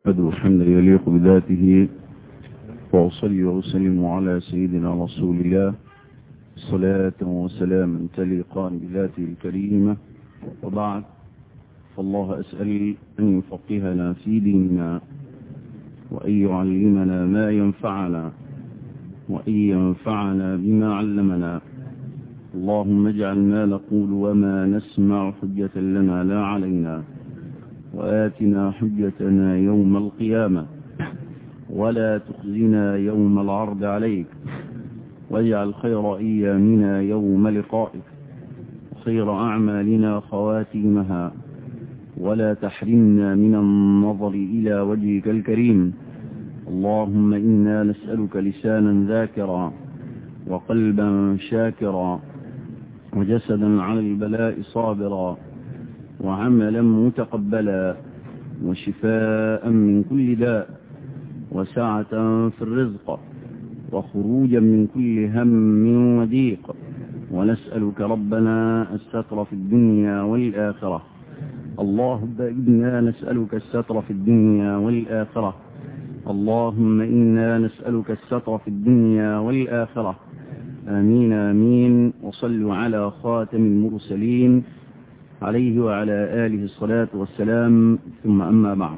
أدعو الحمد يليق بذاته وأصلي وأسلم على سيدنا رسول الله صلاة وسلاما تليقان بذاته الكريمة وبعد فالله أسأل أن يفقهنا في ديننا وأن يعلمنا ما ينفعنا وأن ينفعنا بما علمنا اللهم اجعل ما نقول وما نسمع حجة لنا لا علينا وآتنا حجتنا يوم القيامة ولا تخزنا يوم العرض عليك واجعل خير أيامنا يوم لقائك وخير أعمالنا خواتيمها ولا تحرمنا من النظر إلى وجهك الكريم اللهم إنا نسألك لسانا ذاكرا وقلبا شاكرا وجسدا على البلاء صابرا وعملا متقبلا وشفاء من كل داء وسعة في الرزق وخروجا من كل هم وضيق ونسألك ربنا الستر في الدنيا والآخرة اللهم إنا نسألك الستر في الدنيا والآخرة اللهم إنا نسألك الستر في الدنيا والآخرة آمين آمين وصلوا على خاتم المرسلين عليه وعلى آله الصلاة والسلام ثم أما بعد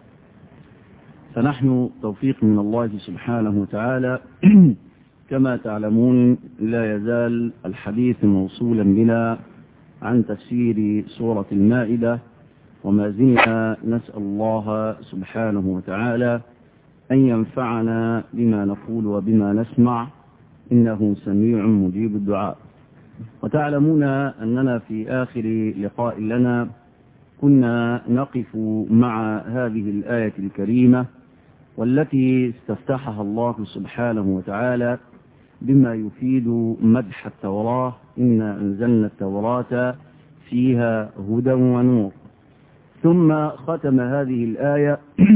فنحن توفيق من الله سبحانه وتعالى كما تعلمون لا يزال الحديث موصولا بنا عن تفسير سورة المائدة وما زلنا نسأل الله سبحانه وتعالى أن ينفعنا بما نقول وبما نسمع إنه سميع مجيب الدعاء وتعلمون أننا في آخر لقاء لنا كنا نقف مع هذه الآية الكريمة والتي استفتحها الله سبحانه وتعالى بما يفيد مدح التوراة إنا أنزلنا التوراة فيها هدى ونور ثم ختم هذه الآية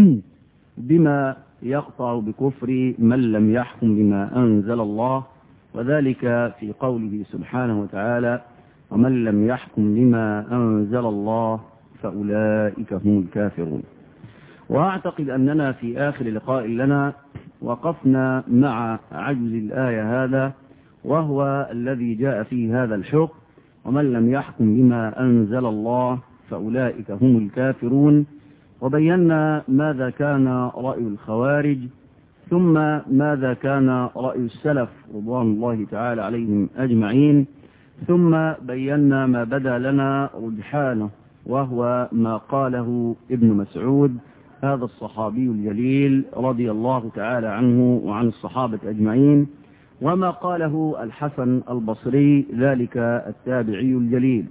بما يقطع بكفر من لم يحكم بما أنزل الله وذلك في قوله سبحانه وتعالى ومن لم يحكم بما أنزل الله فأولئك هم الكافرون وأعتقد أننا في آخر لقاء لنا وقفنا مع عجز الآية هذا وهو الذي جاء فيه هذا الحكم ومن لم يحكم بما أنزل الله فأولئك هم الكافرون وبينا ماذا كان رأي الخوارج ثم ماذا كان رأي السلف رضوان الله تعالى عليهم أجمعين ثم بينا ما بدا لنا رجحانه وهو ما قاله ابن مسعود هذا الصحابي الجليل رضي الله تعالى عنه وعن الصحابة أجمعين وما قاله الحسن البصري ذلك التابعي الجليل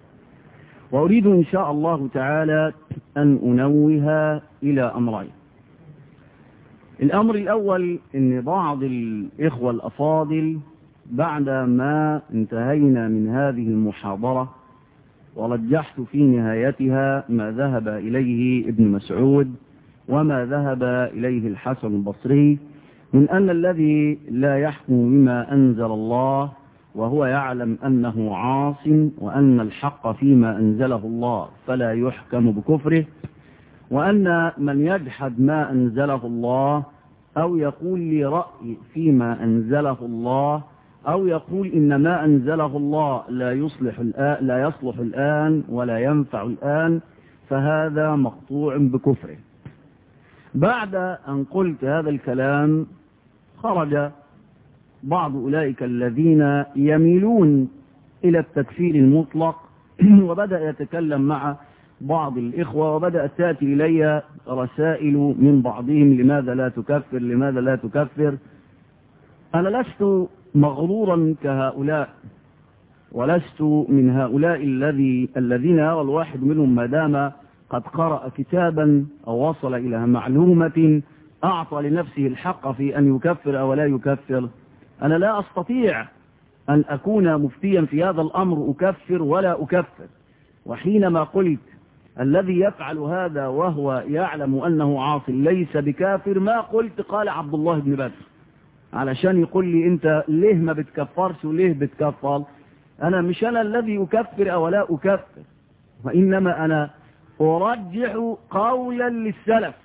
وأريد إن شاء الله تعالى أن أنوه إلى أمرين الأمر الأول أن بعض الإخوة الأفاضل بعد ما انتهينا من هذه المحاضرة ورجحت في نهايتها ما ذهب إليه ابن مسعود وما ذهب إليه الحسن البصري من أن الذي لا يحكم بما أنزل الله وهو يعلم أنه عاص وأن الحق فيما أنزله الله فلا يحكم بكفره وأن من يجحد ما أنزله الله أو يقول لي رأي فيما أنزله الله أو يقول إن ما أنزله الله لا يصلح الآن لا يصلح الآن ولا ينفع الآن فهذا مقطوع بكفره بعد أن قلت هذا الكلام خرج بعض أولئك الذين يميلون إلى التكفير المطلق وبدأ يتكلم مع بعض الإخوة وبدأت تأتي إلي رسائل من بعضهم لماذا لا تكفر لماذا لا تكفر أنا لست مغرورا كهؤلاء ولست من هؤلاء الذي الذين يرى الواحد منهم ما دام قد قرأ كتابا أو وصل إلى معلومة أعطى لنفسه الحق في أن يكفر أو لا يكفر أنا لا أستطيع أن أكون مفتيا في هذا الأمر أكفر ولا أكفر وحينما قلت الذي يفعل هذا وهو يعلم أنه عاصي ليس بكافر ما قلت قال عبد الله بن بدر علشان يقول لي أنت ليه ما بتكفرش وليه بتكفر أنا مش أنا الذي أكفر أو لا أكفر وإنما أنا أرجح قولا للسلف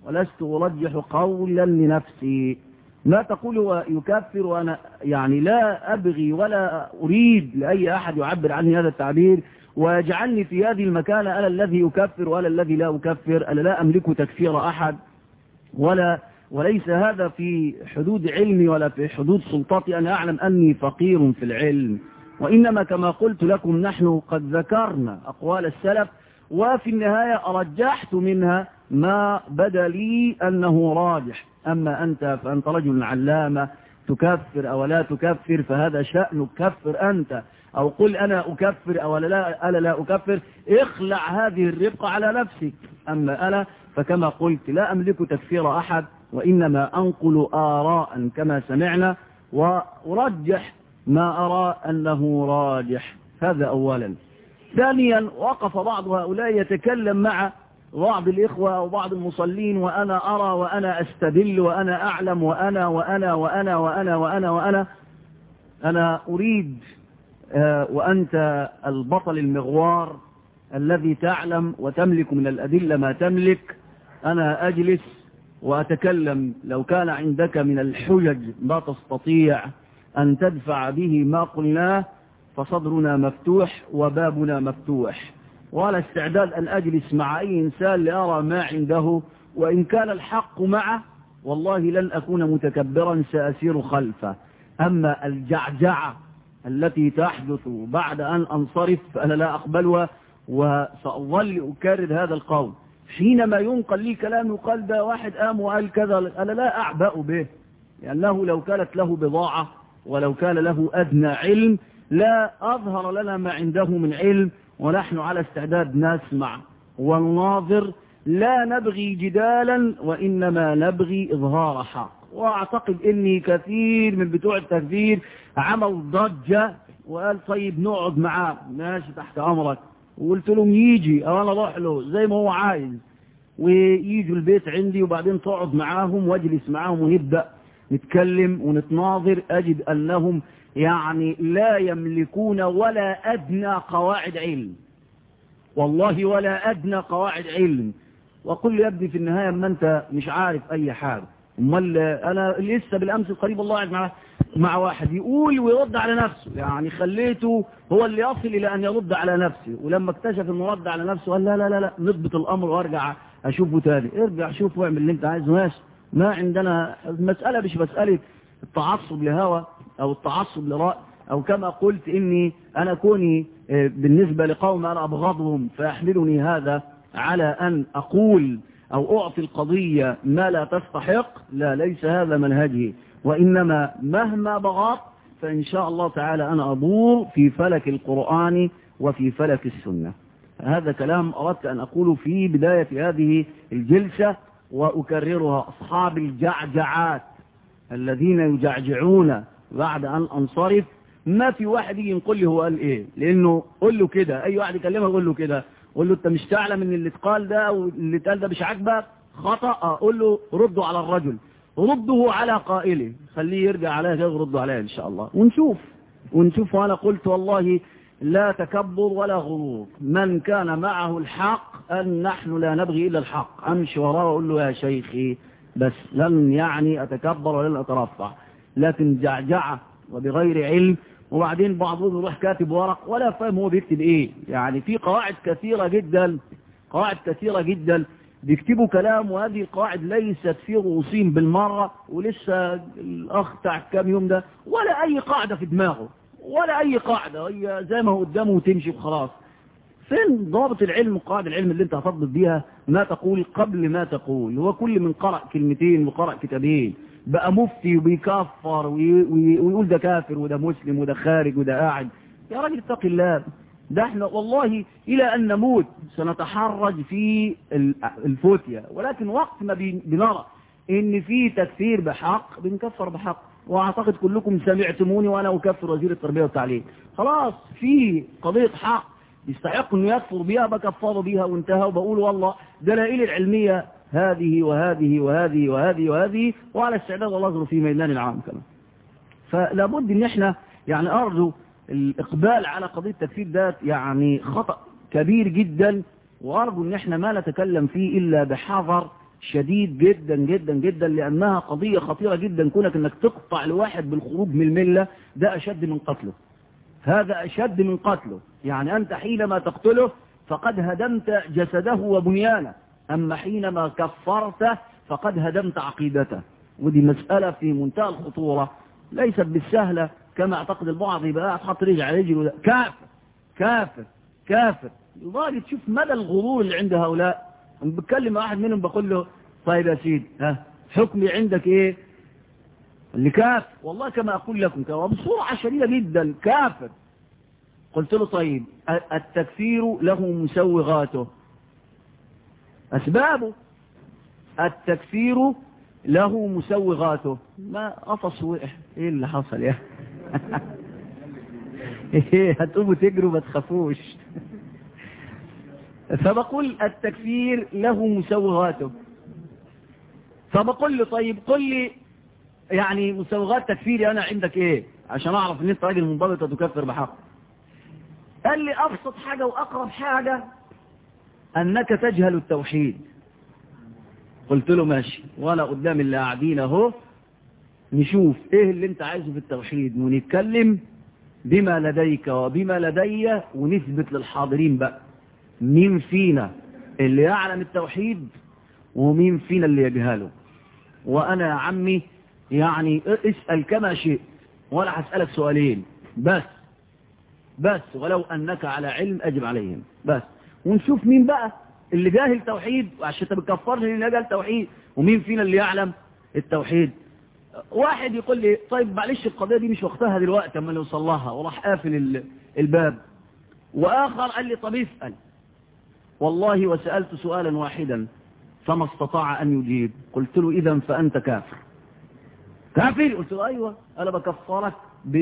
ولست أرجح قولا لنفسي ما تقول هو يكفر وأنا يعني لا أبغي ولا أريد لأي أحد يعبر عني هذا التعبير ويجعلني في هذه المكانة أنا الذي يكفر وأنا الذي لا أكفر أنا لا أملك تكفير أحد ولا وليس هذا في حدود علمي ولا في حدود سلطتي أنا أعلم أني فقير في العلم وإنما كما قلت لكم نحن قد ذكرنا أقوال السلف وفي النهاية رجحت منها ما بدا لي أنه راجح أما أنت فأنت رجل علامة تكفر أو لا تكفر فهذا شأنك كفر أنت أو قل أنا أكفر أو لا أنا لا أكفر اخلع هذه الربقة على نفسك أما أنا فكما قلت لا أملك تكفير أحد وإنما أنقل آراء كما سمعنا وأرجح ما أرى أنه راجح هذا أولا ثانيا وقف بعض هؤلاء يتكلم مع بعض الإخوة أو بعض المصلين وأنا أرى وأنا أستدل وأنا أعلم وأنا وأنا وأنا وأنا وأنا وأنا أنا أريد وأنت البطل المغوار الذي تعلم وتملك من الأدلة ما تملك أنا أجلس وأتكلم لو كان عندك من الحجج ما تستطيع أن تدفع به ما قلناه فصدرنا مفتوح وبابنا مفتوح ولا استعداد أن أجلس مع أي إنسان لأرى ما عنده وإن كان الحق معه والله لن أكون متكبرا سأسير خلفه أما الجعجعة التي تحدث بعد أن أنصرف فأنا لا أقبلها وسأظل أكرر هذا القول حينما ينقل لي كلام يقال ده واحد قام وقال كذا أنا لا أعبأ به لأنه يعني لو كانت له بضاعة ولو كان له أدنى علم لا أظهر لنا ما عنده من علم ونحن على استعداد نسمع ونناظر لا نبغي جدالا وإنما نبغي إظهار حق وأعتقد إني كثير من بتوع التكفير عمل ضجة وقال طيب نقعد معاه ماشي تحت أمرك وقلت لهم يجي أو أنا أروح له زي ما هو عايز ويجوا البيت عندي وبعدين تقعد معاهم واجلس معاهم ونبدأ نتكلم ونتناظر أجد أنهم يعني لا يملكون ولا أدنى قواعد علم والله ولا أدنى قواعد علم وقل يبدي في النهاية ما أنت مش عارف أي حاجة امال أنا لسه بالأمس القريب الله قاعد مع مع واحد يقول ويرد على نفسه يعني خليته هو اللي يصل إلى أن يرد على نفسه ولما اكتشف أنه رد على نفسه قال لا لا لا لا نضبط الأمر وارجع أشوفه تاني ارجع شوف واعمل اللي أنت عايزه ماشي ما عندنا المسألة مش مسألة التعصب لهوى أو التعصب لرأي أو كما قلت إني أنا كوني بالنسبة لقوم أنا أبغضهم فيحملني هذا على أن أقول أو أعطي القضية ما لا تستحق لا ليس هذا منهجي وإنما مهما بغضت فإن شاء الله تعالى أنا أدور في فلك القرآن وفي فلك السنة هذا كلام أردت أن أقوله في بداية هذه الجلسة وأكررها أصحاب الجعجعات الذين يجعجعون بعد أن أنصرف ما في واحد يجي يقول لي هو قال إيه لأنه قول له كده أي واحد يكلمه يقول له كده قول له أنت مش تعلم أن اللي اتقال ده أو اللي اتقال ده مش عاجبك خطأ قول له ردوا على الرجل رده على قائله خليه يرجع عليها كده ورده عليها إن شاء الله ونشوف ونشوف وأنا قلت والله لا تكبر ولا غرور من كان معه الحق أن نحن لا نبغي إلا الحق أمشي وراه وأقول له يا شيخي بس لن يعني أتكبر ولن أترفع لكن جعجعة وبغير علم وبعدين بعضهم يروح كاتب ورق ولا فاهم هو بيكتب ايه يعني في قواعد كثيرة جدا قواعد كثيرة جدا بيكتبوا كلام وهذه القواعد ليست في رؤوسهم بالمرة ولسه الأخ بتاع كام يوم ده ولا أي قاعدة في دماغه ولا أي قاعدة هي زي ما هو قدامه وتمشي وخلاص فين ضابط العلم وقاعد العلم اللي انت هتضبط بيها ما تقول قبل ما تقول هو كل من قرأ كلمتين وقرأ كتابين بقى مفتي وبيكفر ويقول ده كافر وده مسلم وده خارج وده قاعد يا راجل اتق الله ده احنا والله الى ان نموت سنتحرج في الفتية ولكن وقت ما بنرى ان في تكفير بحق بنكفر بحق واعتقد كلكم سمعتموني وانا اكفر وزير التربية والتعليم خلاص في قضية حق يستحق انه يكفر بها بكفره بها وانتهى وبقول والله دلائل العلمية هذه وهذه وهذه وهذه وهذه وعلى استعداد الله أظهر في ميدان العام كمان فلابد ان احنا يعني ارجو الاقبال على قضية التكفير ده يعني خطأ كبير جدا وارجو ان احنا ما نتكلم فيه الا بحذر شديد جدا جدا جدا لأنها قضية خطيرة جدا كونك أنك تقطع الواحد بالخروج من الملة ده أشد من قتله هذا أشد من قتله يعني أنت حينما تقتله فقد هدمت جسده وبنيانه أما حينما كفرته فقد هدمت عقيدته ودي مسألة في منتهى الخطورة ليست بالسهلة كما اعتقد البعض يبقى حط رجع على رجله كافر كافر كافر لدرجة تشوف مدى الغرور اللي عند هؤلاء لما بتكلم واحد منهم بقول له طيب يا سيدي ها حكمي عندك ايه اللي كافر والله كما اقول لكم بسرعة شديدة جدا كافر قلت له طيب التكفير له مسوغاته اسبابه التكفير له مسوغاته ما قفص وقع ايه اللي حصل يا ايه هتقوموا تجروا ما تخافوش فبقول التكفير له مسوغاته فبقول له طيب قل لي يعني مسوغات تكفيري انا عندك ايه عشان اعرف ان انت راجل منضبط وتكفر بحق قال لي ابسط حاجة واقرب حاجة انك تجهل التوحيد قلت له ماشي وانا قدام اللي قاعدين اهو نشوف ايه اللي انت عايزه في التوحيد ونتكلم بما لديك وبما لدي ونثبت للحاضرين بقى مين فينا اللي يعلم التوحيد ومين فينا اللي يجهله وانا يا عمي يعني اسأل كما شئت ولا هسألك سؤالين بس بس ولو انك على علم اجب عليهم بس ونشوف مين بقى اللي جاهل توحيد عشان انت بتكفرني اللي جاهل توحيد ومين فينا اللي يعلم التوحيد واحد يقول لي طيب معلش القضية دي مش وقتها دلوقتي اما نوصل لها وراح قافل الباب واخر قال لي طب اسأل والله وسألت سؤالا واحدا فما استطاع ان يجيب قلت له اذا فانت كافر كافر قلت له ايوه انا بكفرك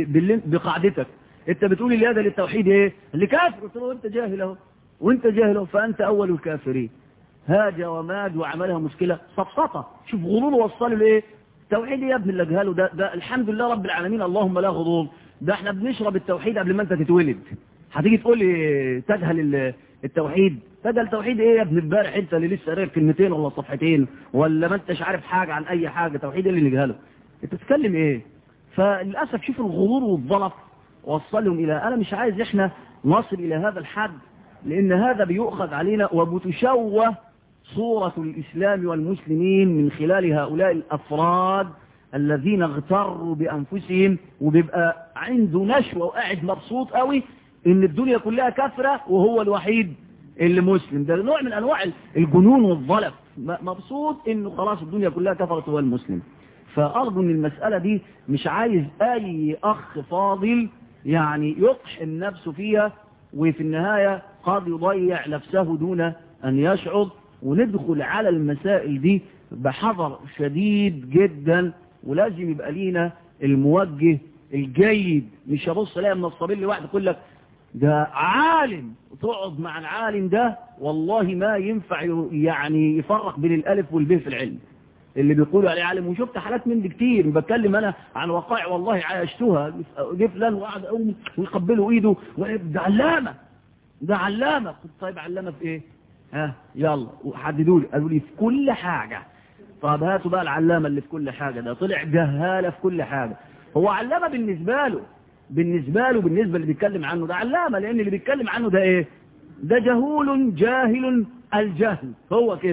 بقاعدتك انت بتقولي لي هذا للتوحيد ايه اللي كافر قلت له انت جاهل اهو وانت جاهل اهو فانت اول الكافرين هاج وماج وعملها مشكلة سبسطة شوف غرور وصله لايه التوحيد يا ابن اللي جهاله ده, ده الحمد لله رب العالمين اللهم لا غرور ده احنا بنشرب التوحيد قبل ما انت تتولد هتيجي تقول لي تجهل التوحيد تجهل التوحيد ايه يا ابن امبارح انت اللي لسه قاري كلمتين ولا صفحتين ولا ما انتش عارف حاجة عن اي حاجة توحيد اللي نجهله انت بتتكلم ايه فللأسف شوف الغرور والظلف وصلهم الى انا مش عايز احنا نصل الى هذا الحد لان هذا بيؤخذ علينا وبتشوه صورة الإسلام والمسلمين من خلال هؤلاء الأفراد الذين اغتروا بأنفسهم وبيبقى عنده نشوة وقاعد مبسوط قوي ان الدنيا كلها كثرة وهو الوحيد اللي مسلم ده نوع من أنواع الجنون والظلف مبسوط انه خلاص الدنيا كلها كثرت هو المسلم فأرجو ان المسألة دي مش عايز أي أخ فاضل يعني يقحم نفسه فيها وفي النهاية قد يضيع نفسه دون أن يشعر وندخل على المسائل دي بحذر شديد جدا ولازم يبقى لينا الموجه الجيد مش هبص الاقي من الصبيل لواحد يقول لك ده عالم وتقعد مع العالم ده والله ما ينفع يعني يفرق بين الالف والب في العلم اللي بيقولوا عليه عالم وشفت حالات من دي كتير بتكلم انا عن وقائع والله عايشتها جه فلان وقعد اقوم ويقبله ايده ده علامه ده علامه قلت طيب علامه في ايه ها يلا وحددوا لي قالوا لي في كل حاجة طب هاتوا بقى العلامة اللي في كل حاجة ده طلع جهالة في كل حاجة هو علامة بالنسبة له بالنسبة له بالنسبة اللي بيتكلم عنه ده علامة لأن اللي بيتكلم عنه ده ايه ده جهول جاهل الجهل هو كده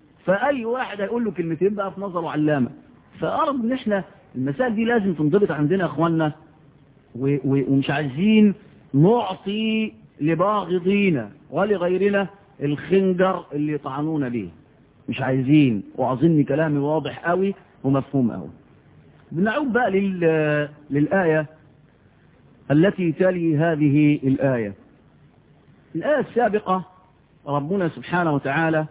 فأي واحد هيقول له كلمتين بقى في نظره علامة فأرض ان احنا المسائل دي لازم تنضبط عندنا يا اخوانا ومش عايزين نعطي لباغضينا ولغيرنا الخنجر اللي يطعنون به مش عايزين وأظن كلامي واضح قوي ومفهوم قوي بنعود بقى لل... للآية التي تلي هذه الآية الآية السابقة ربنا سبحانه وتعالى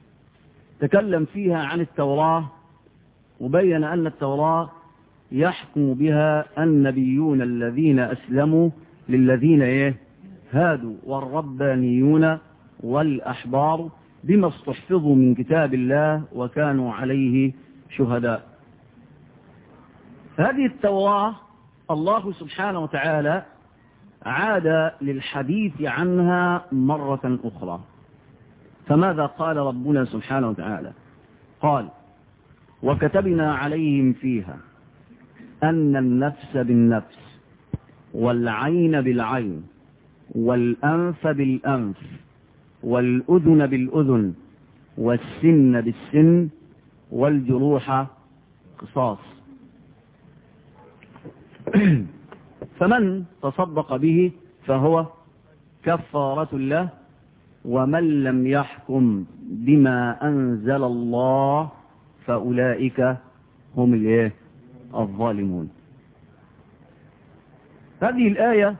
تكلم فيها عن التوراة وبين أن التوراة يحكم بها النبيون الذين أسلموا للذين إيه هادوا والربانيون والأحبار بما استحفظوا من كتاب الله وكانوا عليه شهداء هذه التوراة الله سبحانه وتعالى عاد للحديث عنها مرة أخرى فماذا قال ربنا سبحانه وتعالى قال وكتبنا عليهم فيها أن النفس بالنفس والعين بالعين والأنف بالأنف والأذن بالأذن والسن بالسن والجروح قصاص فمن تصدق به فهو كفارة له ومن لم يحكم بما أنزل الله فأولئك هم الايه الظالمون هذه الآية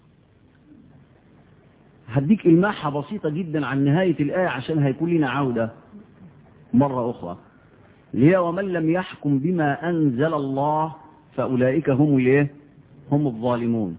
هديك إلماحة بسيطة جدا عن نهاية الآية عشان هيكون لنا عودة مرة أخرى ليه ومن لم يحكم بما أنزل الله فأولئك هم الايه هم الظالمون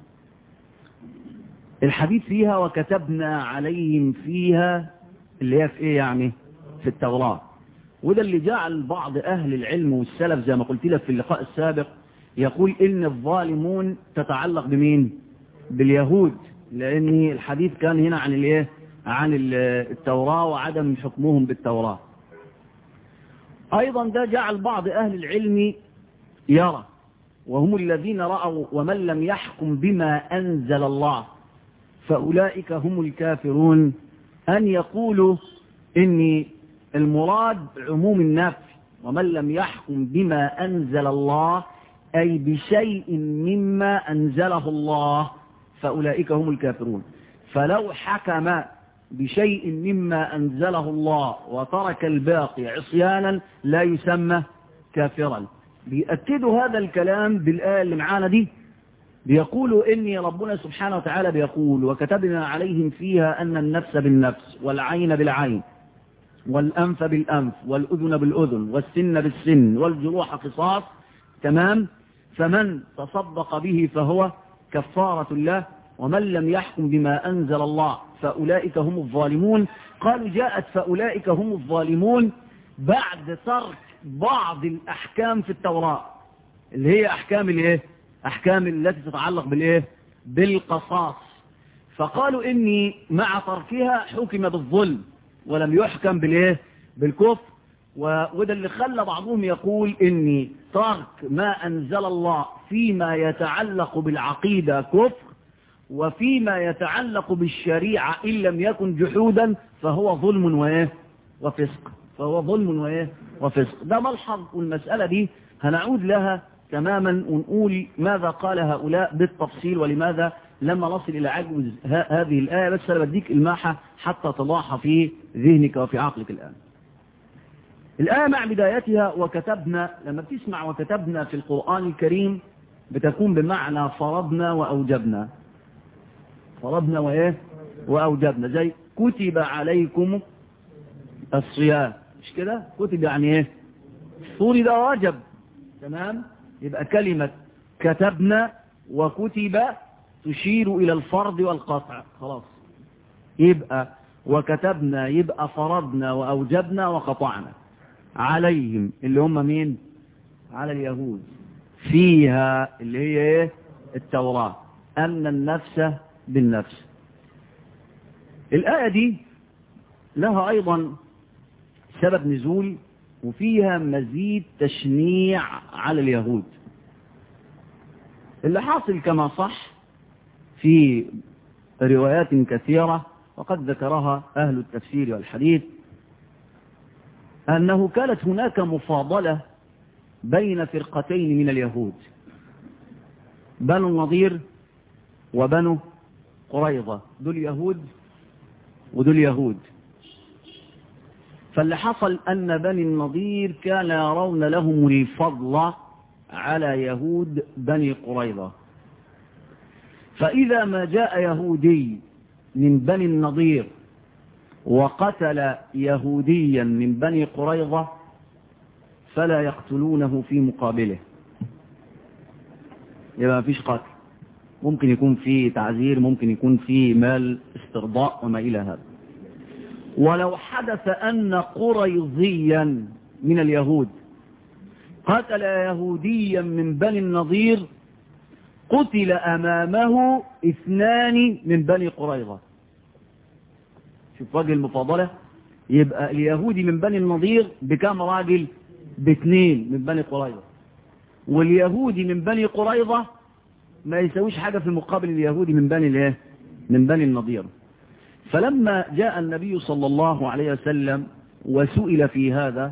الحديث فيها وكتبنا عليهم فيها اللي هي في ايه يعني في التوراة وده اللي جعل بعض اهل العلم والسلف زي ما قلت لك في اللقاء السابق يقول ان الظالمون تتعلق بمين باليهود لان الحديث كان هنا عن الايه عن التوراة وعدم حكمهم بالتوراة ايضا ده جعل بعض اهل العلم يرى وهم الذين رأوا ومن لم يحكم بما أنزل الله فأولئك هم الكافرون أن يقولوا إني المراد عموم النفي ومن لم يحكم بما أنزل الله أي بشيء مما أنزله الله فأولئك هم الكافرون فلو حكم بشيء مما أنزله الله وترك الباقي عصيانا لا يسمى كافرا بيأكدوا هذا الكلام بالآية اللي معانا دي بيقولوا إني ربنا سبحانه وتعالى بيقول وكتبنا عليهم فيها أن النفس بالنفس والعين بالعين والأنف بالأنف والأذن بالأذن والسن بالسن والجروح قصاص تمام فمن تصدق به فهو كفارة الله ومن لم يحكم بما أنزل الله فأولئك هم الظالمون قالوا جاءت فأولئك هم الظالمون بعد ترك بعض الأحكام في التوراة اللي هي أحكام الايه أحكام التي تتعلق بالإيه بالقصاص فقالوا إني مع تركها حكم بالظلم ولم يحكم بالإيه بالكفر وده اللي خلى بعضهم يقول إني ترك ما أنزل الله فيما يتعلق بالعقيدة كفر وفيما يتعلق بالشريعة إن لم يكن جحودا فهو ظلم وإيه وفسق فهو ظلم وإيه وفسق ده ملحظ والمسألة دي هنعود لها تماما ونقول ماذا قال هؤلاء بالتفصيل ولماذا لما نصل إلى عجوز هذه الآية بس أنا بديك الماحة حتى تضاح في ذهنك وفي عقلك الآن الآية مع بدايتها وكتبنا لما بتسمع وكتبنا في القرآن الكريم بتكون بمعنى فرضنا وأوجبنا فرضنا وإيه وأوجبنا زي كتب عليكم الصيام مش كده كتب يعني ايه الصوري ده واجب تمام يبقى كلمة كتبنا وكتب تشير إلى الفرض والقطع خلاص يبقى وكتبنا يبقى فرضنا وأوجبنا وقطعنا عليهم اللي هم مين على اليهود فيها اللي هي ايه التوراة أن النفس بالنفس الآية دي لها أيضا سبب نزول وفيها مزيد تشنيع على اليهود اللي حاصل كما صح في روايات كثيرة وقد ذكرها أهل التفسير والحديث أنه كانت هناك مفاضلة بين فرقتين من اليهود بنو النضير وبنو قريظة دول يهود ودول يهود فاللي حصل أن بني النضير كان يرون لهم الفضل على يهود بني قريظة فإذا ما جاء يهودي من بني النضير وقتل يهوديا من بني قريظة فلا يقتلونه في مقابله يبقى ما فيش قتل ممكن يكون في تعذير ممكن يكون في مال استرضاء وما إلى هذا ولو حدث أن قريظيا من اليهود قتل يهوديا من بني النضير قتل أمامه اثنان من بني قريظة شوف وجه المفاضلة يبقى اليهودي من بني النضير بكام راجل باثنين من بني قريظة واليهودي من بني قريظة ما يسويش حاجة في المقابل اليهودي من بني الايه من بني النضير فلما جاء النبي صلى الله عليه وسلم وسئل في هذا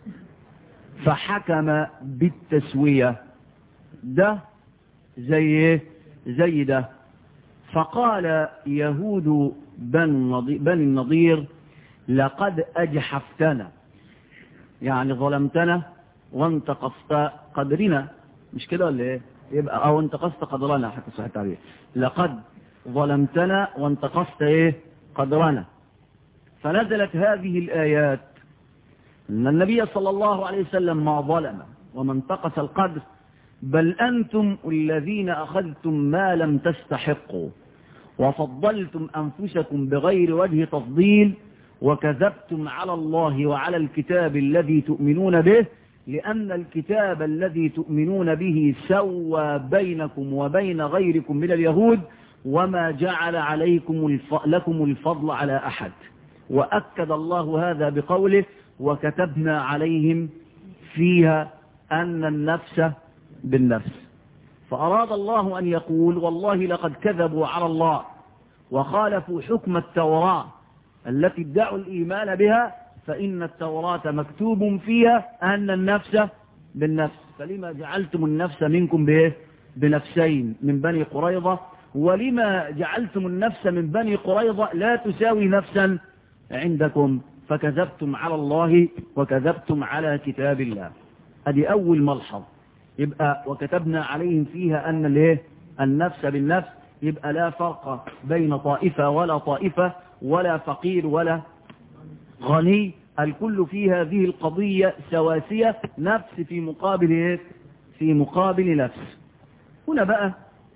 فحكم بالتسوية ده زي زي ده فقال يهود بني النضير لقد أجحفتنا يعني ظلمتنا وانتقصت قدرنا مش كده ولا ايه يبقى او انتقصت قدرنا حتى صحيح التعبير لقد ظلمتنا وانتقصت ايه قدرنا فنزلت هذه الآيات أن النبي صلى الله عليه وسلم ما ظلم وما انتقص القدر بل أنتم الذين أخذتم ما لم تستحقوا وفضلتم أنفسكم بغير وجه تفضيل وكذبتم على الله وعلى الكتاب الذي تؤمنون به لأن الكتاب الذي تؤمنون به سوى بينكم وبين غيركم من اليهود وما جعل عليكم الف... لكم الفضل على أحد وأكد الله هذا بقوله وكتبنا عليهم فيها أن النفس بالنفس فأراد الله أن يقول والله لقد كذبوا على الله وخالفوا حكم التوراة التي ادعوا الإيمان بها فإن التوراة مكتوب فيها أن النفس بالنفس فلما جعلتم النفس منكم به بنفسين من بني قريظة ولما جعلتم النفس من بني قريظة لا تساوي نفسا عندكم فكذبتم على الله وكذبتم على كتاب الله هذه أول ملحظ يبقى وكتبنا عليهم فيها أن الايه النفس بالنفس يبقى لا فرق بين طائفة ولا طائفة ولا فقير ولا غني الكل في هذه القضية سواسية نفس في مقابل ايه في مقابل نفس هنا بقى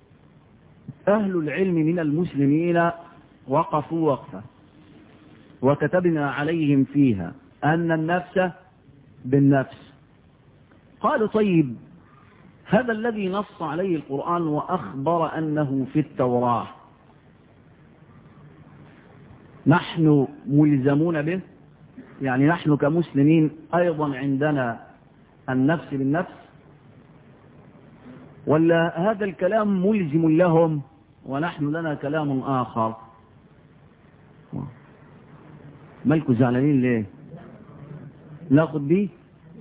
أهل العلم من المسلمين وقفوا وقفة وكتبنا عليهم فيها أن النفس بالنفس قالوا طيب هذا الذي نص عليه القرآن وأخبر أنه في التوراة نحن ملزمون به يعني نحن كمسلمين أيضا عندنا النفس بالنفس ولا هذا الكلام ملزم لهم ونحن لنا كلام آخر مالكوا زعلانين ليه ناخد بيه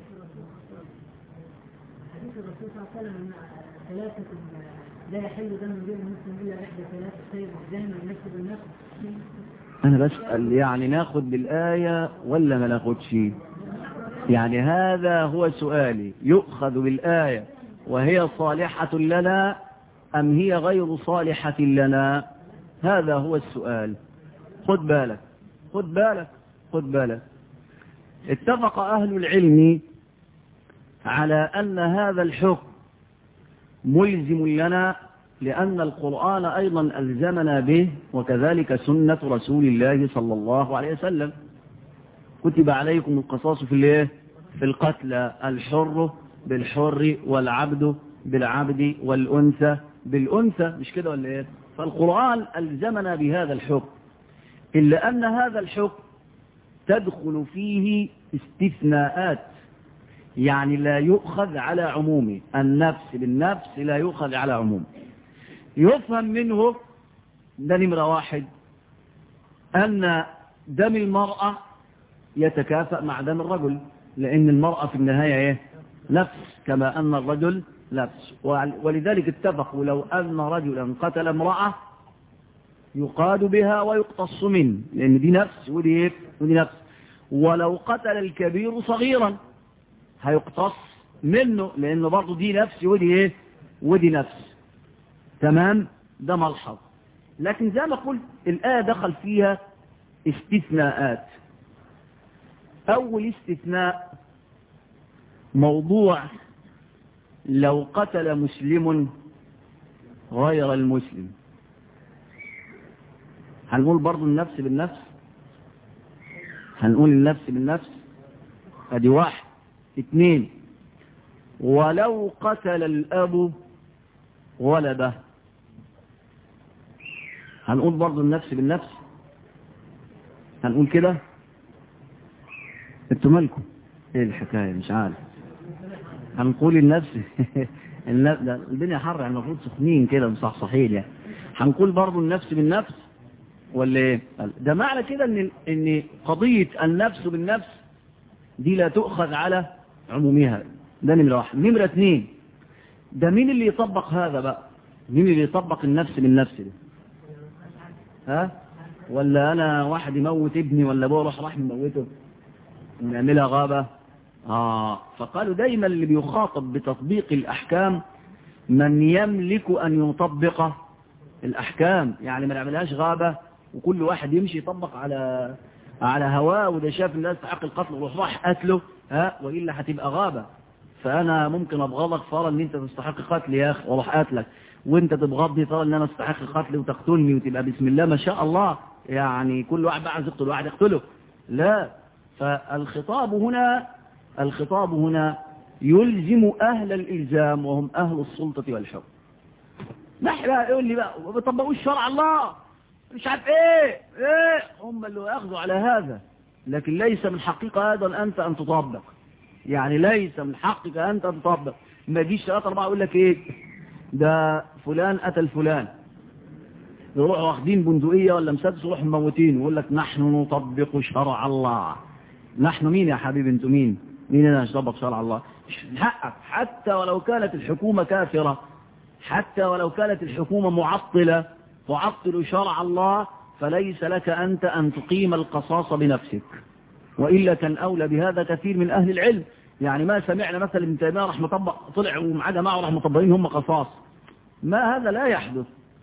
ثلاثة لا يحل دم غير مسلم إلا إحدى ثلاثة سيد دائما نكتب النفس أنا بسأل يعني ناخد بالآية ولا ما ناخدش يعني هذا هو سؤالي يؤخذ بالآية وهي صالحة لنا أم هي غير صالحة لنا هذا هو السؤال خد بالك خد بالك خد بالك اتفق أهل العلم على أن هذا الحكم ملزم لنا لأن القرآن أيضا ألزمنا به وكذلك سنة رسول الله صلى الله عليه وسلم كتب عليكم القصاص في الايه في القتلى الحر بالحر والعبد بالعبد والأنثى بالأنثى مش كده ولا ايه فالقرآن ألزمنا بهذا الحكم إلا أن هذا الحكم تدخل فيه استثناءات يعني لا يؤخذ على عمومه النفس بالنفس لا يؤخذ على عمومه يفهم منه ده نمرة واحد أن دم المرأة يتكافأ مع دم الرجل لأن المرأة في النهاية إيه؟ نفس كما أن الرجل نفس ولذلك اتفقوا لو أن رجلا قتل امرأة يقاد بها ويقتص منه لأن دي نفس ودي إيه؟ ودي نفس ولو قتل الكبير صغيرا هيقتص منه لأنه برضه دي نفس ودي إيه؟ ودي نفس تمام ده ملحظ لكن زي ما قلت الآية دخل فيها استثناءات أول استثناء موضوع لو قتل مسلم غير المسلم هنقول برضو النفس بالنفس هنقول النفس بالنفس ادي واحد اثنين ولو قتل الأب ولده هنقول برضو النفس بالنفس هنقول كده انتوا مالكم ايه الحكاية مش عارف هنقول النفس النفس ده الدنيا حر يعني المفروض سخنين كده مصحصحين يعني هنقول برضو النفس بالنفس ولا ايه ده معنى كده ان ان قضية النفس بالنفس دي لا تؤخذ على عمومها ده نمرة واحد نمرة اثنين ده مين اللي يطبق هذا بقى مين اللي يطبق النفس بالنفس ده ها ولا انا واحد يموت ابني ولا ابوه راح راح مموته ونعملها غابة آه فقالوا دايما اللي بيخاطب بتطبيق الأحكام من يملك أن يطبق الأحكام يعني ما نعملهاش غابة وكل واحد يمشي يطبق على على هواه وده شاف الناس تحق القتل وروح راح قتله ها وإلا هتبقى غابة فأنا ممكن أبغضك فرا أن أنت تستحق قتلي يا أخي وأروح قتلك وأنت تبغضني فرا أن أنا أستحق قتلي وتقتلني وتبقى بسم الله ما شاء الله يعني كل واحد بقى عايز يقتل واحد يقتله لا فالخطاب هنا الخطاب هنا يلزم أهل الإلزام وهم أهل السلطة والحكم نحن يقول لي بقى ما بيطبقوش شرع الله مش عارف ايه ايه هم اللي ياخذوا على هذا لكن ليس من حقك ايضا انت ان تطبق يعني ليس من حقك انت ان تطبق ما يجيش ثلاثة اربعة يقول لك ايه ده فلان قتل فلان يروحوا واخدين بندقية ولا مسدس يروحوا مموتين ويقول لك نحن نطبق شرع الله نحن مين يا حبيبي انتوا مين مين انا نطبق شرع الله مش من حقك حتى ولو كانت الحكومة كافرة حتى ولو كانت الحكومة معطلة تعطل شرع الله فليس لك أنت أن تقيم القصاص بنفسك وإلا كان أولى بهذا كثير من أهل العلم يعني ما سمعنا مثلا ابن تيمية راح مطبق طلع ومعاه جماعة راح مطبقين هم قصاص ما هذا لا يحدث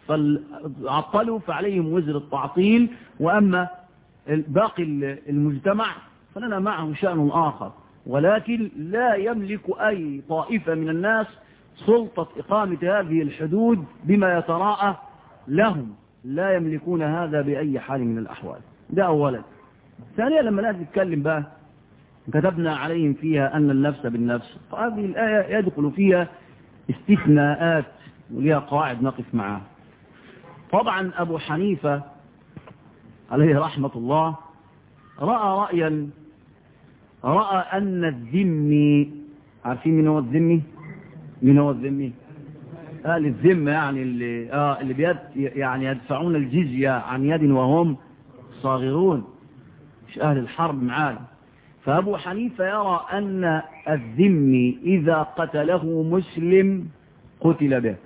فعطلوا فعليهم وزر التعطيل وأما باقي المجتمع فلنا معه شأن آخر ولكن لا يملك أي طائفة من الناس سلطة إقامة هذه الحدود بما يتراءى لهم لا يملكون هذا بأي حال من الأحوال ده أولا ثانيا لما نأتي نتكلم بقى كتبنا عليهم فيها أن النفس بالنفس فهذه الآية يدخل فيها استثناءات وليها قواعد نقف معها طبعا أبو حنيفة عليه رحمة الله رأى رأيا رأى أن الذمي عارفين من هو الذمي من هو الذمي أهل الذمة يعني اللي, آه اللي بيد يعني يدفعون الجزية عن يد وهم صاغرون مش أهل الحرب معانا فأبو حنيفة يرى أن الذمي إذا قتله مسلم قتل به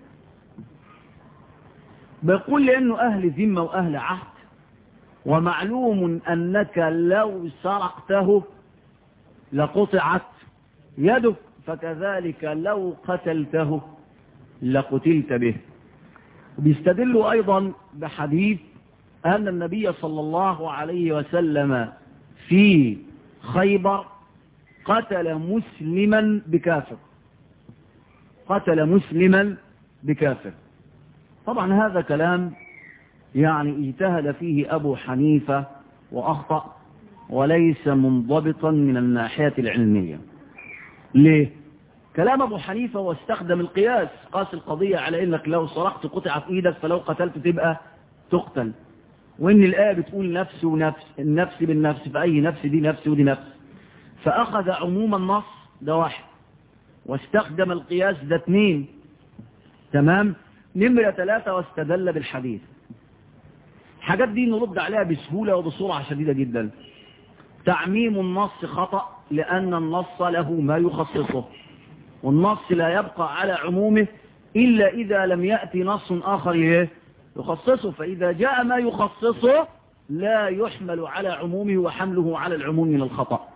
بيقول لأنه أهل ذمة وأهل عهد ومعلوم أنك لو سرقته لقطعت يدك فكذلك لو قتلته لقتلت به بيستدلوا أيضا بحديث أن النبي صلى الله عليه وسلم في خيبر قتل مسلما بكافر قتل مسلما بكافر طبعا هذا كلام يعني اجتهد فيه أبو حنيفة وأخطأ وليس منضبطا من الناحية العلمية ليه كلام أبو حنيفة واستخدم القياس قاس القضية على إنك لو سرقت قطعة في إيدك فلو قتلت تبقى تقتل وإن الآية بتقول نفس ونفس النفس بالنفس فأي نفس دي نفس ودي نفس فأخذ عموم النص ده واحد واستخدم القياس ده اثنين تمام نمرة ثلاثة واستدل بالحديث الحاجات دي نرد عليها بسهولة وبسرعة شديدة جدا تعميم النص خطأ لأن النص له ما يخصصه والنص لا يبقى على عمومه إلا إذا لم يأتي نص آخر يخصصه فإذا جاء ما يخصصه لا يحمل على عمومه وحمله على العموم من الخطأ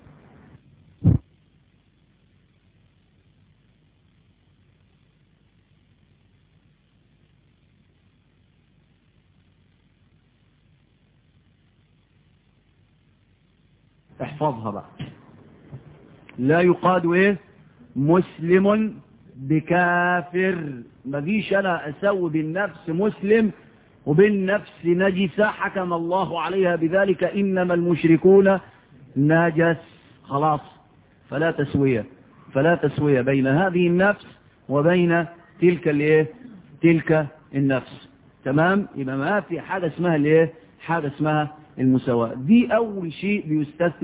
احفظها بقى لا يقاد ايه مسلم بكافر ما فيش انا اسوي بالنفس مسلم وبالنفس نجسة حكم الله عليها بذلك انما المشركون نجس خلاص فلا تسوية فلا تسوية بين هذه النفس وبين تلك الايه تلك النفس تمام يبقى ما في حاجة اسمها الايه حاجة اسمها المساواة دي أول شيء بيستثنى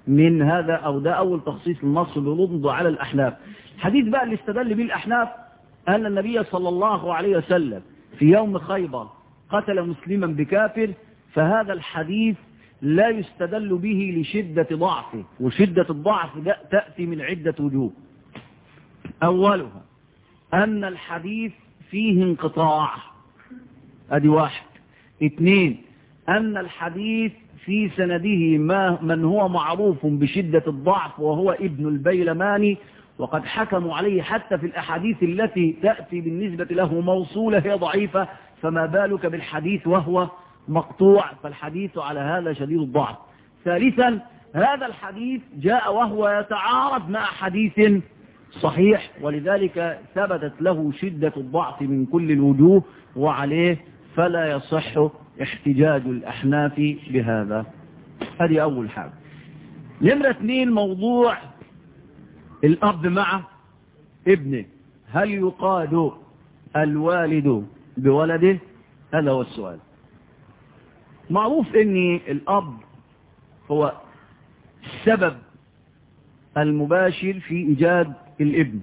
من هذا أو ده أول تخصيص النص برد على الأحناف الحديث بقى اللي استدل به الأحناف أن النبي صلى الله عليه وسلم في يوم خيبر قتل مسلما بكافر فهذا الحديث لا يستدل به لشدة ضعفه وشدة الضعف تأتي من عدة وجوه أولها أن الحديث فيه انقطاع أدي واحد اثنين أن الحديث في سنده ما من هو معروف بشدة الضعف وهو ابن البيلماني وقد حكموا عليه حتى في الأحاديث التي تأتي بالنسبة له موصولة هي ضعيفة فما بالك بالحديث وهو مقطوع فالحديث على هذا شديد الضعف ثالثا هذا الحديث جاء وهو يتعارض مع حديث صحيح ولذلك ثبتت له شدة الضعف من كل الوجوه وعليه فلا يصح احتجاج الأحناف بهذا هذه أول حاجة نمرة اثنين موضوع الأب مع ابنه هل يقاد الوالد بولده هذا هو السؤال معروف ان الأب هو السبب المباشر في إيجاد الابن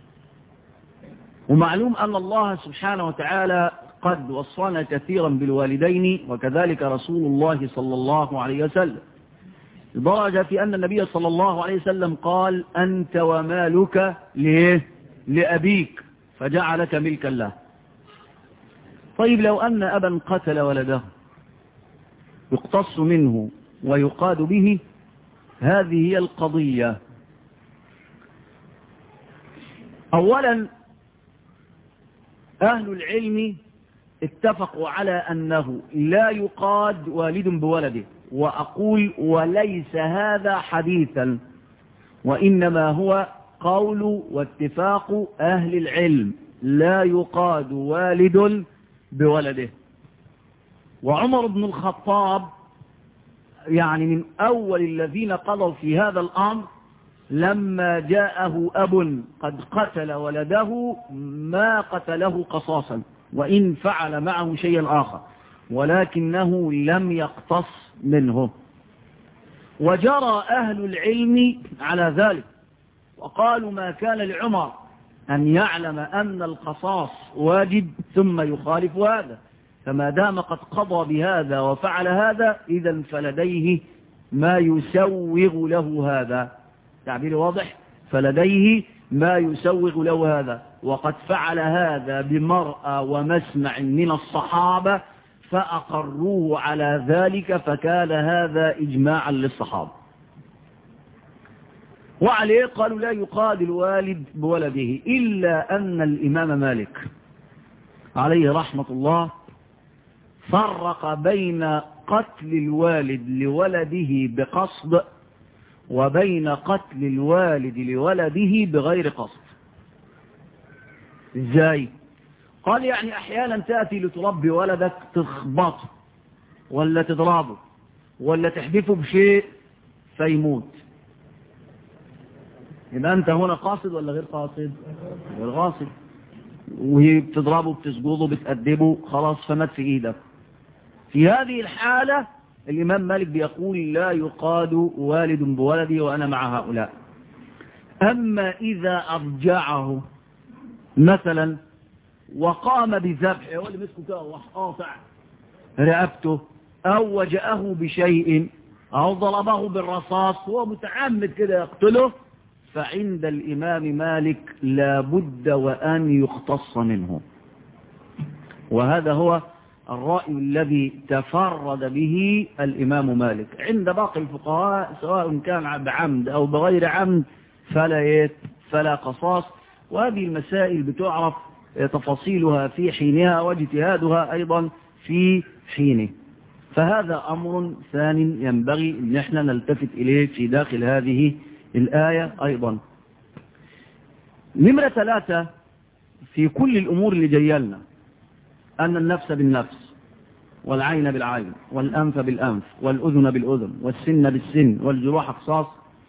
ومعلوم أن الله سبحانه وتعالى قد وصانا كثيرا بالوالدين وكذلك رسول الله صلى الله عليه وسلم لدرجة في أن النبي صلى الله عليه وسلم قال أنت ومالك ليه لأبيك فجعلك ملكا له طيب لو أن أبا قتل ولده يقتص منه ويقاد به هذه هي القضية أولا أهل العلم اتفقوا على أنه لا يقاد والد بولده وأقول وليس هذا حديثا وإنما هو قول واتفاق أهل العلم لا يقاد والد بولده وعمر بن الخطاب يعني من أول الذين قضوا في هذا الأمر لما جاءه أب قد قتل ولده ما قتله قصاصا وإن فعل معه شيئا آخر ولكنه لم يقتص منه وجرى أهل العلم على ذلك وقالوا ما كان لعمر أن يعلم أن القصاص واجب ثم يخالف هذا فما دام قد قضى بهذا وفعل هذا إذا فلديه ما يسوغ له هذا تعبير واضح فلديه ما يسوغ له هذا وقد فعل هذا بمرأة ومسمع من الصحابة فأقروه على ذلك فكان هذا إجماعا للصحابة وعليه قالوا لا يقاد الوالد بولده إلا أن الإمام مالك عليه رحمة الله فرق بين قتل الوالد لولده بقصد وبين قتل الوالد لولده بغير قصد ازاي قال يعني احيانا تأتي لتربي ولدك تخبطه ولا تضربه ولا تحدفه بشيء فيموت يبقى انت هنا قاصد ولا غير قاصد غير قاصد وهي بتضربه بتسجده بتأدبه خلاص فمات في ايدك في هذه الحالة الإمام مالك بيقول لا يقاد والد بولده وأنا مع هؤلاء أما إذا أرجعه مثلا وقام بذبحه هو اللي مسكه كده وقاطع رقبته أو وجأه بشيء أو ضربه بالرصاص هو متعمد كده يقتله فعند الإمام مالك لابد وأن يختص منه وهذا هو الرأي الذي تفرد به الإمام مالك عند باقي الفقهاء سواء كان بعمد أو بغير عمد فلا فلا قصاص وهذه المسائل بتعرف تفاصيلها في حينها واجتهادها أيضا في حينه فهذا أمر ثاني ينبغي أن احنا نلتفت إليه في داخل هذه الآية أيضا نمرة ثلاثة في كل الأمور اللي جيالنا أن النفس بالنفس والعين بالعين والأنف بالأنف والأذن بالأذن والسن بالسن والجروح قصاص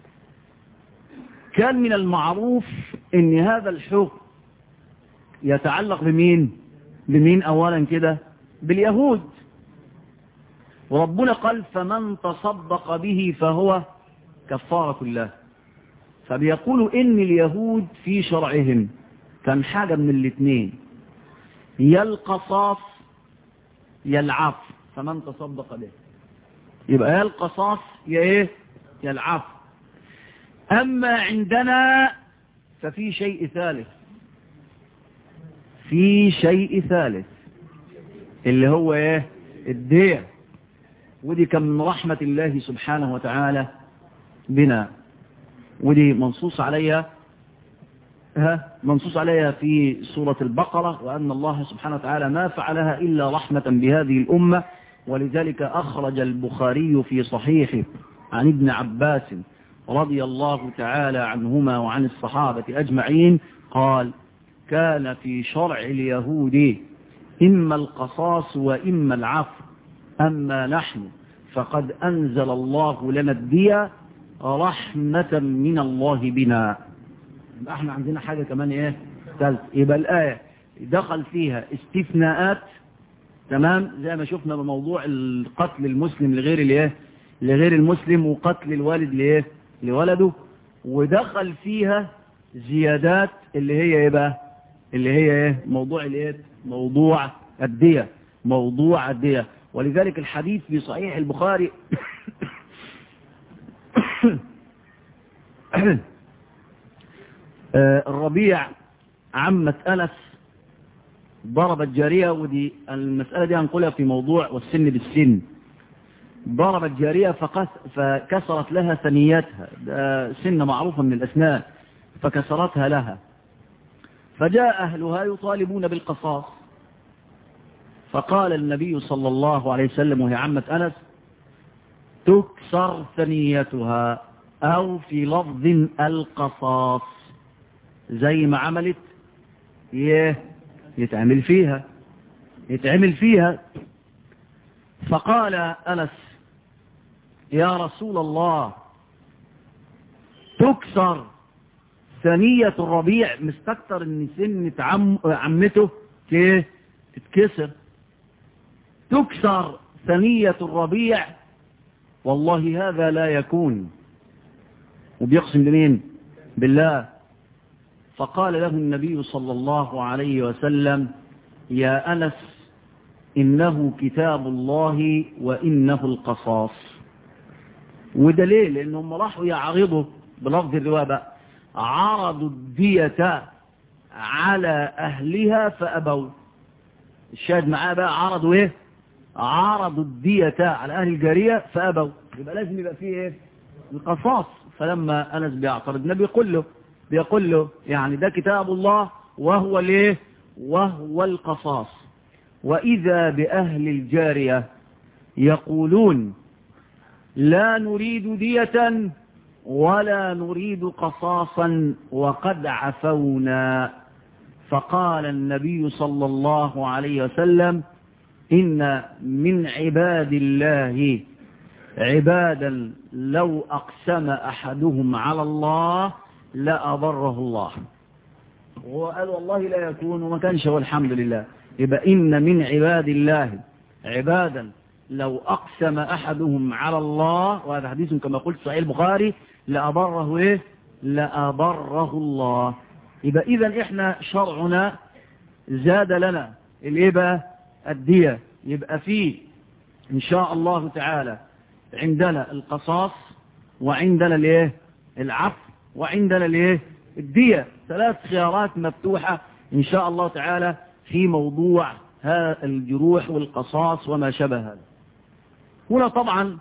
كان من المعروف ان هذا الحكم يتعلق بمين بمين اولا كده باليهود وربنا قال فمن تصدق به فهو كفارة كلها فبيقولوا إن اليهود في شرعهم كان حاجة من الاثنين يا القصاص يا العفو فمن تصدق به يبقى يا القصاص يا ايه يا العفو اما عندنا ففي شيء ثالث في شيء ثالث اللي هو ايه الدية ودي كان من رحمة الله سبحانه وتعالى بنا ودي منصوص عليها ها منصوص عليها في سورة البقرة وأن الله سبحانه وتعالى ما فعلها إلا رحمة بهذه الأمة ولذلك أخرج البخاري في صحيحه عن ابن عباس رضي الله تعالى عنهما وعن الصحابة أجمعين قال كان في شرع اليهود إما القصاص وإما العفو أما نحن فقد أنزل الله لنا الدية رحمة من الله بنا يبقى احنا عندنا حاجة كمان ايه ثالث يبقى الآية دخل فيها استثناءات تمام زي ما شفنا بموضوع القتل المسلم لغير الايه لغير المسلم وقتل الوالد لايه لولده ودخل فيها زيادات اللي هي ايه بقى اللي هي ايه موضوع الايه موضوع الدية موضوع الدية ولذلك الحديث في صحيح البخاري الربيع عمة أنس ضربت جارية ودي المسألة دي هنقولها في موضوع والسن بالسن ضربت جارية فكسرت لها ثنياتها ده سن معروفة من الأسنان فكسرتها لها فجاء أهلها يطالبون بالقصاص فقال النبي صلى الله عليه وسلم وهي عمة أنس تكسر ثنيتها أو في لفظ القصاص زي ما عملت يه يتعمل فيها يتعمل فيها فقال أنس يا رسول الله تكسر ثنية الربيع مستكتر ان سنة عم عمته كيه تتكسر تكسر ثنية الربيع والله هذا لا يكون وبيقسم بمين بالله فقال له النبي صلى الله عليه وسلم يا أنس إنه كتاب الله وإنه القصاص ودليل لأنهم راحوا يعرضوا بلفظ الرواية بقى عرضوا الدية على أهلها فأبوا الشاهد معاه بقى عرضوا إيه عرضوا الدية على أهل الجارية فأبوا يبقى لازم يبقى فيه إيه القصاص فلما أنس بيعترض النبي يقول له بيقول له يعني ده كتاب الله وهو ليه وهو القصاص وإذا بأهل الجارية يقولون لا نريد دية ولا نريد قصاصا وقد عفونا فقال النبي صلى الله عليه وسلم إن من عباد الله عبادا لو أقسم أحدهم على الله لأضره الله وقال والله لا يكون وما كانش والحمد لله يبقى إن من عباد الله عبادا لو أقسم أحدهم على الله وهذا حديث كما قلت صحيح البخاري لأضره إيه لأضره الله يبقى إذا إحنا شرعنا زاد لنا الإيه بقى الدية يبقى فيه إن شاء الله تعالى عندنا القصاص وعندنا الإيه العفو وعندنا الايه الدية ثلاث خيارات مفتوحة ان شاء الله تعالى في موضوع الجروح والقصاص وما شابه هذا هنا طبعا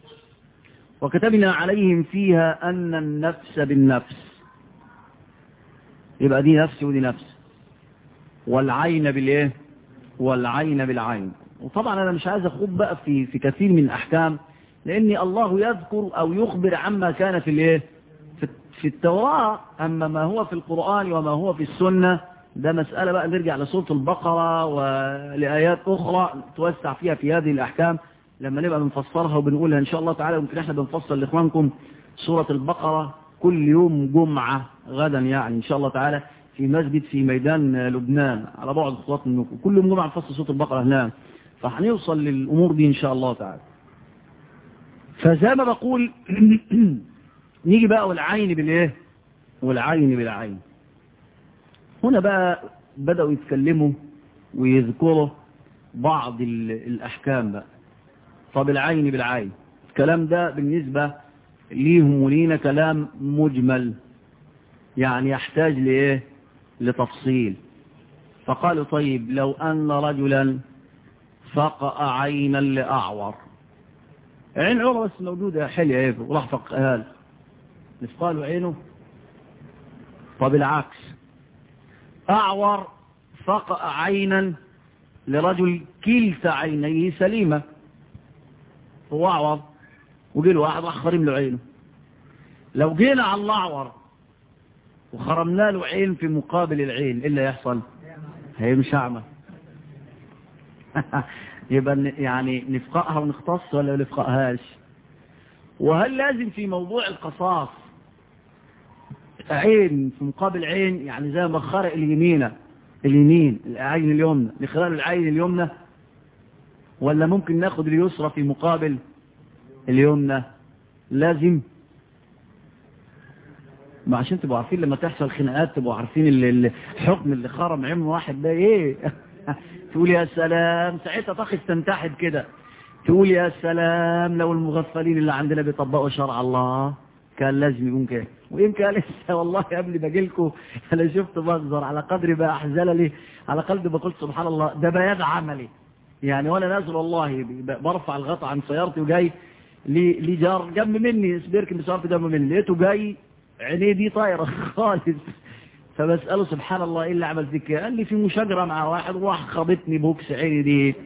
وكتبنا عليهم فيها أن النفس بالنفس يبقى دي نفس ودي نفس والعين بالايه والعين بالعين وطبعا انا مش عايز اخوض بقى في في كثير من الاحكام لان الله يذكر او يخبر عما كان في الايه في التوراة أما ما هو في القرآن وما هو في السنة ده مسألة بقى نرجع لسورة البقرة ولآيات أخرى توسع فيها في هذه الأحكام لما نبقى بنفسرها وبنقولها إن شاء الله تعالى ممكن احنا بنفصل لإخوانكم سورة البقرة كل يوم جمعة غدا يعني إن شاء الله تعالى في مسجد في ميدان لبنان على بعد خطوات منكم كل يوم جمعة نفصل سورة البقرة هناك فهنوصل للأمور دي إن شاء الله تعالى فزي ما بقول نيجي بقى والعين بالايه والعين بالعين هنا بقى بدأوا يتكلموا ويذكروا بعض الأحكام بقى طب العين بالعين الكلام ده بالنسبة ليهم ولينا كلام مجمل يعني يحتاج لإيه لتفصيل فقالوا طيب لو أن رجلا فقأ عينا لأعور عين عورة بس موجودة حلية ايه وراح فقها له مش قالوا عينه طب العكس أعور فقأ عينا لرجل كلتا عينيه سليمة هو أعور وجيله واحد راح خرم له عينه لو جينا على الأعور وخرمنا له عين في مقابل العين إيه اللي يحصل هي مش أعمى يبقى يعني نفقأها ونختص ولا نفقأهاش وهل لازم في موضوع القصاص عين في مقابل عين يعني زي ما خرق اليمين اليمين العين اليمنى لخلال العين اليمنى ولا ممكن ناخد اليسرى في مقابل اليمنى لازم ما عشان تبقوا عارفين لما تحصل خناقات تبقوا عارفين الحكم اللي خرم عين واحد ده ايه تقول يا سلام ساعتها تاخد تنتحد كده تقول يا سلام لو المغفلين اللي عندنا بيطبقوا شرع الله كان لازم يكون كده ويمكن لسه والله قبل ما اجيلكم انا شفت منظر على قدر ما احزن لي على قلبي بقول سبحان الله ده بيان عملي يعني وانا نازل والله برفع الغطاء عن سيارتي وجاي لي جار جنب مني سبيركن بسيارتي جنب مني لقيته جاي عينيه دي طايره خالص فبسأله سبحان الله ايه اللي عمل فيك قال لي في مشاجرة مع واحد وراح خبطني بوكس عيني دي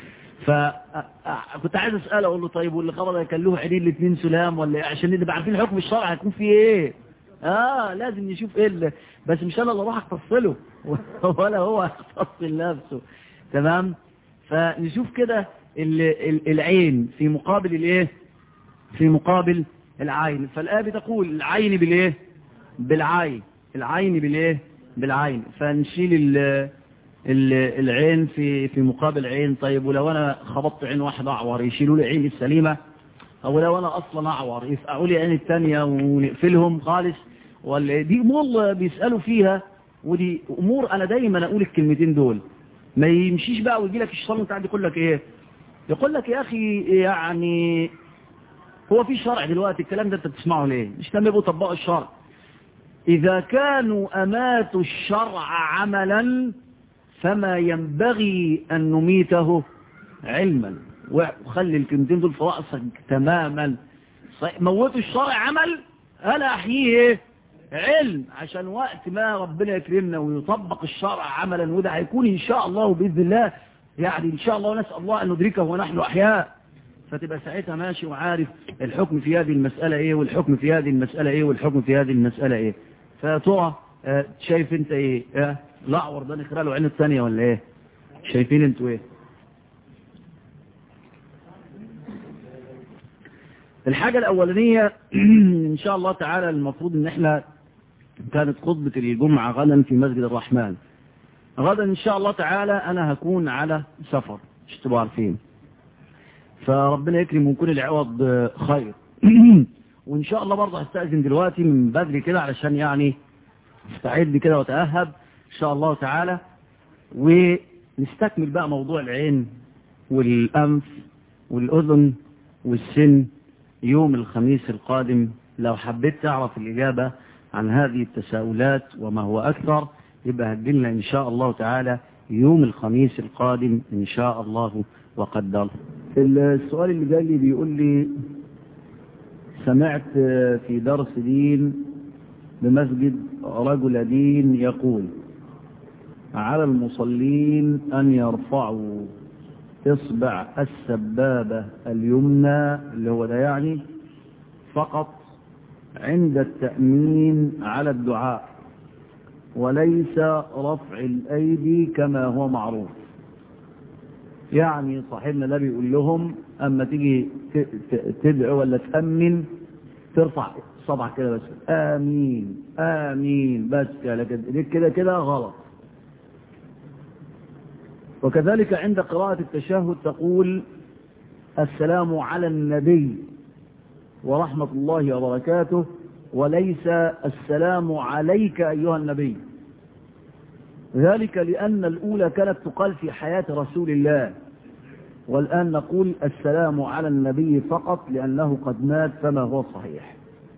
فكنت عايز اساله اقول له طيب واللي خبط كان له عينين الاثنين سلام ولا ايه عشان نبقى عارفين الحكم الشرعي هيكون فيه ايه اه لازم نشوف ايه اللي بس مش انا اللي اروح اختصله ولا هو يختص لنفسه تمام فنشوف كده العين في مقابل الايه في مقابل العين فالآية بتقول العين بالايه بالعين العين بالايه بالعين فنشيل ال ال العين في في مقابل عين طيب ولو انا خبطت عين واحد اعور يشيلوا لي عين السليمه او لو انا اصلا اعور يفقعوا لي عين الثانيه ونقفلهم خالص ولا دي امور بيسالوا فيها ودي امور انا دايما اقول الكلمتين دول ما يمشيش بقى ويجي لك الشيطان وانت قاعد يقول لك ايه يقول لك يا اخي يعني هو في شرع دلوقتي الكلام ده انت بتسمعه ليه مش تم يبقوا طبقوا الشرع إذا كانوا أماتوا الشرع عملا فما ينبغي أن نميته علما وخلي الكلمتين دول في رأسك تماما موتوا الشرع عمل أنا أحييه علم عشان وقت ما ربنا يكرمنا ويطبق الشرع عملا وده هيكون إن شاء الله بإذن الله يعني إن شاء الله ونسأل الله أن ندركه ونحن أحياء فتبقى ساعتها ماشي وعارف الحكم في هذه المسألة إيه والحكم في هذه المسألة إيه والحكم في هذه المسألة إيه فترى آه شايف انت ايه اه الاعور ده نخرى له عين الثانية ولا ايه شايفين انتوا ايه الحاجة الاولانية ان شاء الله تعالى المفروض ان احنا كانت خطبة الجمعة غدا في مسجد الرحمن غدا ان شاء الله تعالى انا هكون على سفر مش تبقوا عارفين فربنا يكرم ويكون العوض خير وإن شاء الله برضه هستأذن دلوقتي من بدري كده علشان يعني استعد كده وتأهب إن شاء الله تعالى ونستكمل بقى موضوع العين والأنف والأذن والسن يوم الخميس القادم لو حبيت تعرف الإجابة عن هذه التساؤلات وما هو أكثر يبقى هدلنا إن شاء الله تعالى يوم الخميس القادم إن شاء الله وقدر السؤال اللي جاي لي بيقول لي سمعت في درس دين بمسجد رجل دين يقول على المصلين أن يرفعوا إصبع السبابة اليمنى اللي هو ده يعني فقط عند التأمين على الدعاء وليس رفع الأيدي كما هو معروف يعني صاحبنا ده بيقول لهم أما تيجي تدعو ولا تأمن ترفع صبعك كده بس آمين آمين بس كده كده كده غلط وكذلك عند قراءة التشهد تقول السلام على النبي ورحمة الله وبركاته وليس السلام عليك أيها النبي ذلك لأن الأولى كانت تقال في حياة رسول الله والآن نقول السلام على النبي فقط لأنه قد مات فما هو صحيح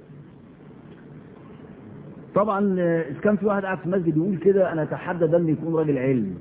طبعا إذا كان في واحد قاعد في المسجد يقول كده أنا أتحدى ده أن يكون راجل علم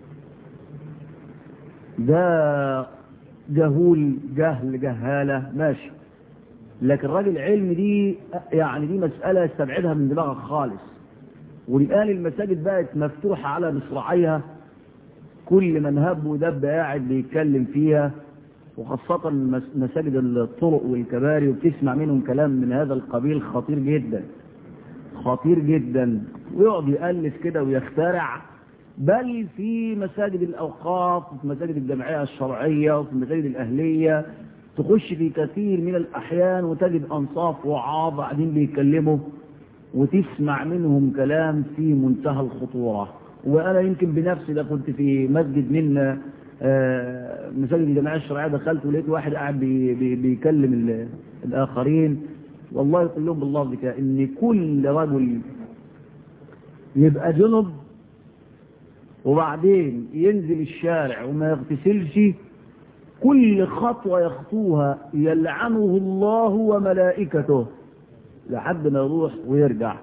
ده جهول جهل جهالة ماشي لكن راجل علم دي يعني دي مسألة استبعدها من دماغك خالص والآن المساجد بقت مفتوحة على مصراعيها كل من هب ودب قاعد بيتكلم فيها وخاصة مساجد الطرق والكباري وبتسمع منهم كلام من هذا القبيل خطير جدا خطير جدا ويقعد يألف كده ويخترع بل في مساجد الأوقاف وفي مساجد الجمعية الشرعية وفي المساجد الأهلية تخش في كثير من الأحيان وتجد أنصاف وعاض قاعدين بيتكلموا وتسمع منهم كلام في منتهى الخطورة وأنا يمكن بنفسي ده كنت في مسجد من مساجد الجماعة الشرعية دخلت ولقيت واحد قاعد بي بي بيكلم الآخرين والله يقول لهم بالله كده إن كل رجل يبقى جنب وبعدين ينزل الشارع وما يغتسلش كل خطوة يخطوها يلعنه الله وملائكته لحد ما يروح ويرجع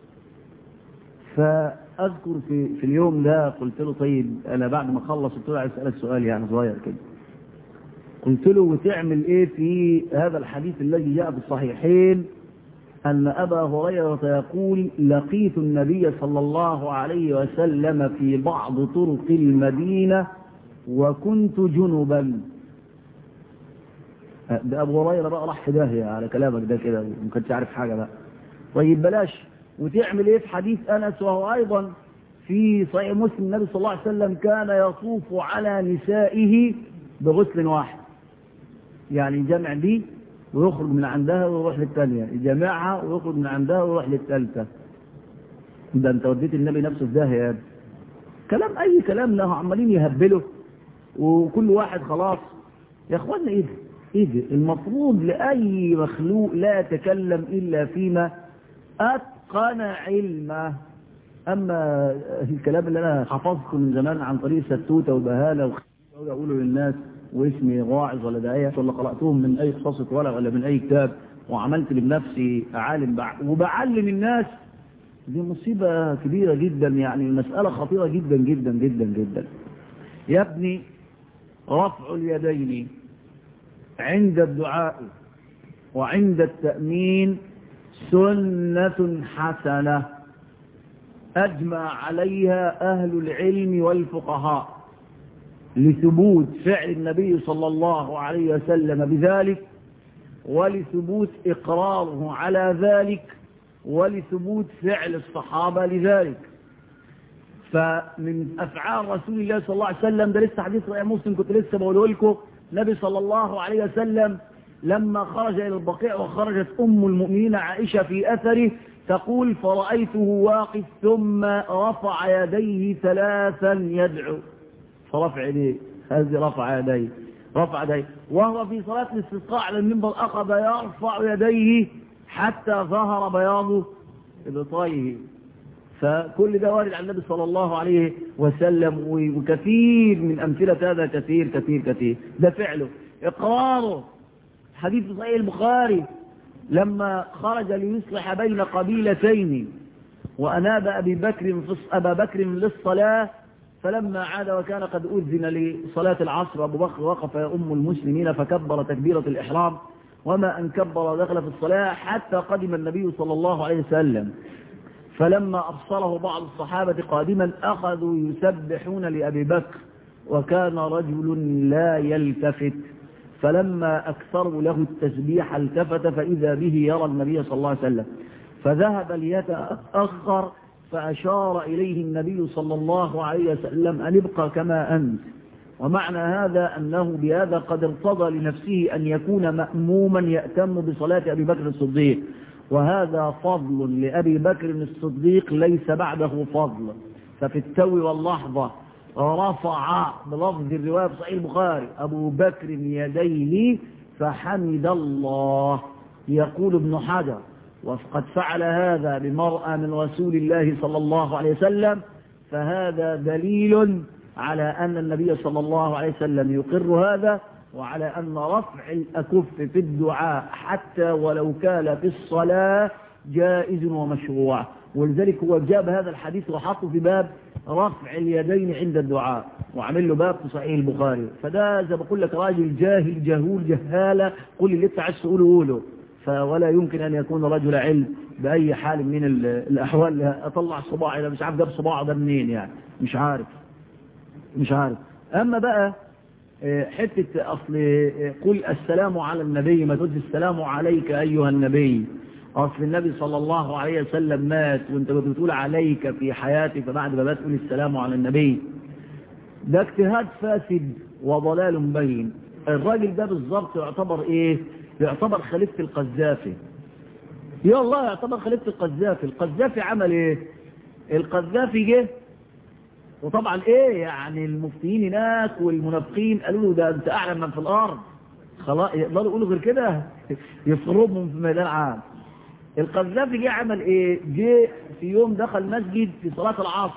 فأذكر في, في اليوم ده قلت له طيب أنا بعد ما خلص قلت له عايز أسألك سؤال يعني صغير كده قلت له وتعمل إيه في هذا الحديث الذي جاء في الصحيحين أن أبا هريرة يقول لقيت النبي صلى الله عليه وسلم في بعض طرق المدينة وكنت جنبا ده أبو هريرة بقى راح في داهية على كلامك ده كده وما كنتش عارف حاجة بقى طيب بلاش وتعمل ايه في حديث أنس وهو أيضا في صحيح مسلم النبي صلى الله عليه وسلم كان يطوف على نسائه بغسل واحد يعني يجمع دي ويخرج من عندها ويروح للثانية يجمعها ويخرج من عندها ويروح للثالثة ده انت وديت النبي نفسه في داهية يا كلام اي كلام له عمالين يهبله وكل واحد خلاص يا اخوانا ايه ده ايه ده المفروض لاي مخلوق لا يتكلم الا فيما اتقن علمه اما الكلام اللي انا حفظته من زمان عن طريق ستوته وبهاله واقوله للناس واسمي واعظ ولا داعية ولا قرأتهم من أي قصصة ولا ولا من أي كتاب وعملت لنفسي عالم بع... وبعلم الناس دي مصيبة كبيرة جدا يعني المسألة خطيرة جدا جدا جدا جدا يا ابني رفع اليدين عند الدعاء وعند التأمين سنة حسنة أجمع عليها أهل العلم والفقهاء لثبوت فعل النبي صلى الله عليه وسلم بذلك ولثبوت إقراره على ذلك ولثبوت فعل الصحابة لذلك فمن أفعال رسول الله صلى الله عليه وسلم ده لسه حديث رأي مسلم كنت لسه بقوله لكم النبي صلى الله عليه وسلم لما خرج إلى البقيع وخرجت أم المؤمنين عائشة في أثره تقول فرأيته واقف ثم رفع يديه ثلاثا يدعو فرفع يديه هذه رفع يديه رفع يديه وهو في صلاة الاستسقاء على المنبر أخذ يرفع يديه حتى ظهر بياض إبطائه فكل ده وارد عن النبي صلى الله عليه وسلم وكثير من أمثلة هذا كثير كثير كثير ده فعله إقراره حديث صحيح البخاري لما خرج ليصلح بين قبيلتين وأناب أبي بكر أبا بكر للصلاة فلما عاد وكان قد أذن لصلاة العصر أبو بكر وقف أم المسلمين فكبر تكبيرة الإحرام وما أن كبر دخل في الصلاة حتى قدم النبي صلى الله عليه وسلم فلما أبصره بعض الصحابة قادما أخذوا يسبحون لأبي بكر وكان رجل لا يلتفت فلما أكثروا له التسبيح التفت فإذا به يرى النبي صلى الله عليه وسلم فذهب ليتأخر فأشار إليه النبي صلى الله عليه وسلم أن ابقى كما أنت ومعنى هذا أنه بهذا قد ارتضى لنفسه أن يكون مأموما يأتم بصلاة أبي بكر الصديق وهذا فضل لأبي بكر الصديق ليس بعده فضل ففي التو واللحظة رفع بلفظ الرواية في صحيح البخاري أبو بكر يديه فحمد الله يقول ابن حجر وقد فعل هذا بمرأة من رسول الله صلى الله عليه وسلم فهذا دليل على أن النبي صلى الله عليه وسلم يقر هذا وعلى أن رفع الأكف في الدعاء حتى ولو كان في الصلاة جائز ومشروع ولذلك هو جاب هذا الحديث وحطه في باب رفع اليدين عند الدعاء وعمل له باب في صحيح البخاري فده زي ما بقول لك راجل جاهل جهول جهالة قل اللي انت عايز تقوله قوله فولا يمكن أن يكون رجل علم بأي حال من الأحوال أطلع صباعي ده مش عارف جاب صباعه ده منين يعني مش عارف مش عارف أما بقى حتة أصل قل السلام على النبي ما تقولش السلام عليك أيها النبي أصل النبي صلى الله عليه وسلم مات وانت بتقول عليك في حياتك فبعد ما تقول السلام على النبي ده اجتهاد فاسد وضلال بين الراجل ده بالظبط يعتبر ايه يعتبر خليفة القذافي يا الله يعتبر خليفة القذافي القذافي عمل ايه القذافي جه وطبعا ايه يعني المفتيين هناك والمنافقين قالوا له ده انت اعلم من في الارض خلاص يقدروا يقولوا غير كده يفرمهم في ميدان عام القذافي جه عمل ايه جه في يوم دخل مسجد في صلاة العصر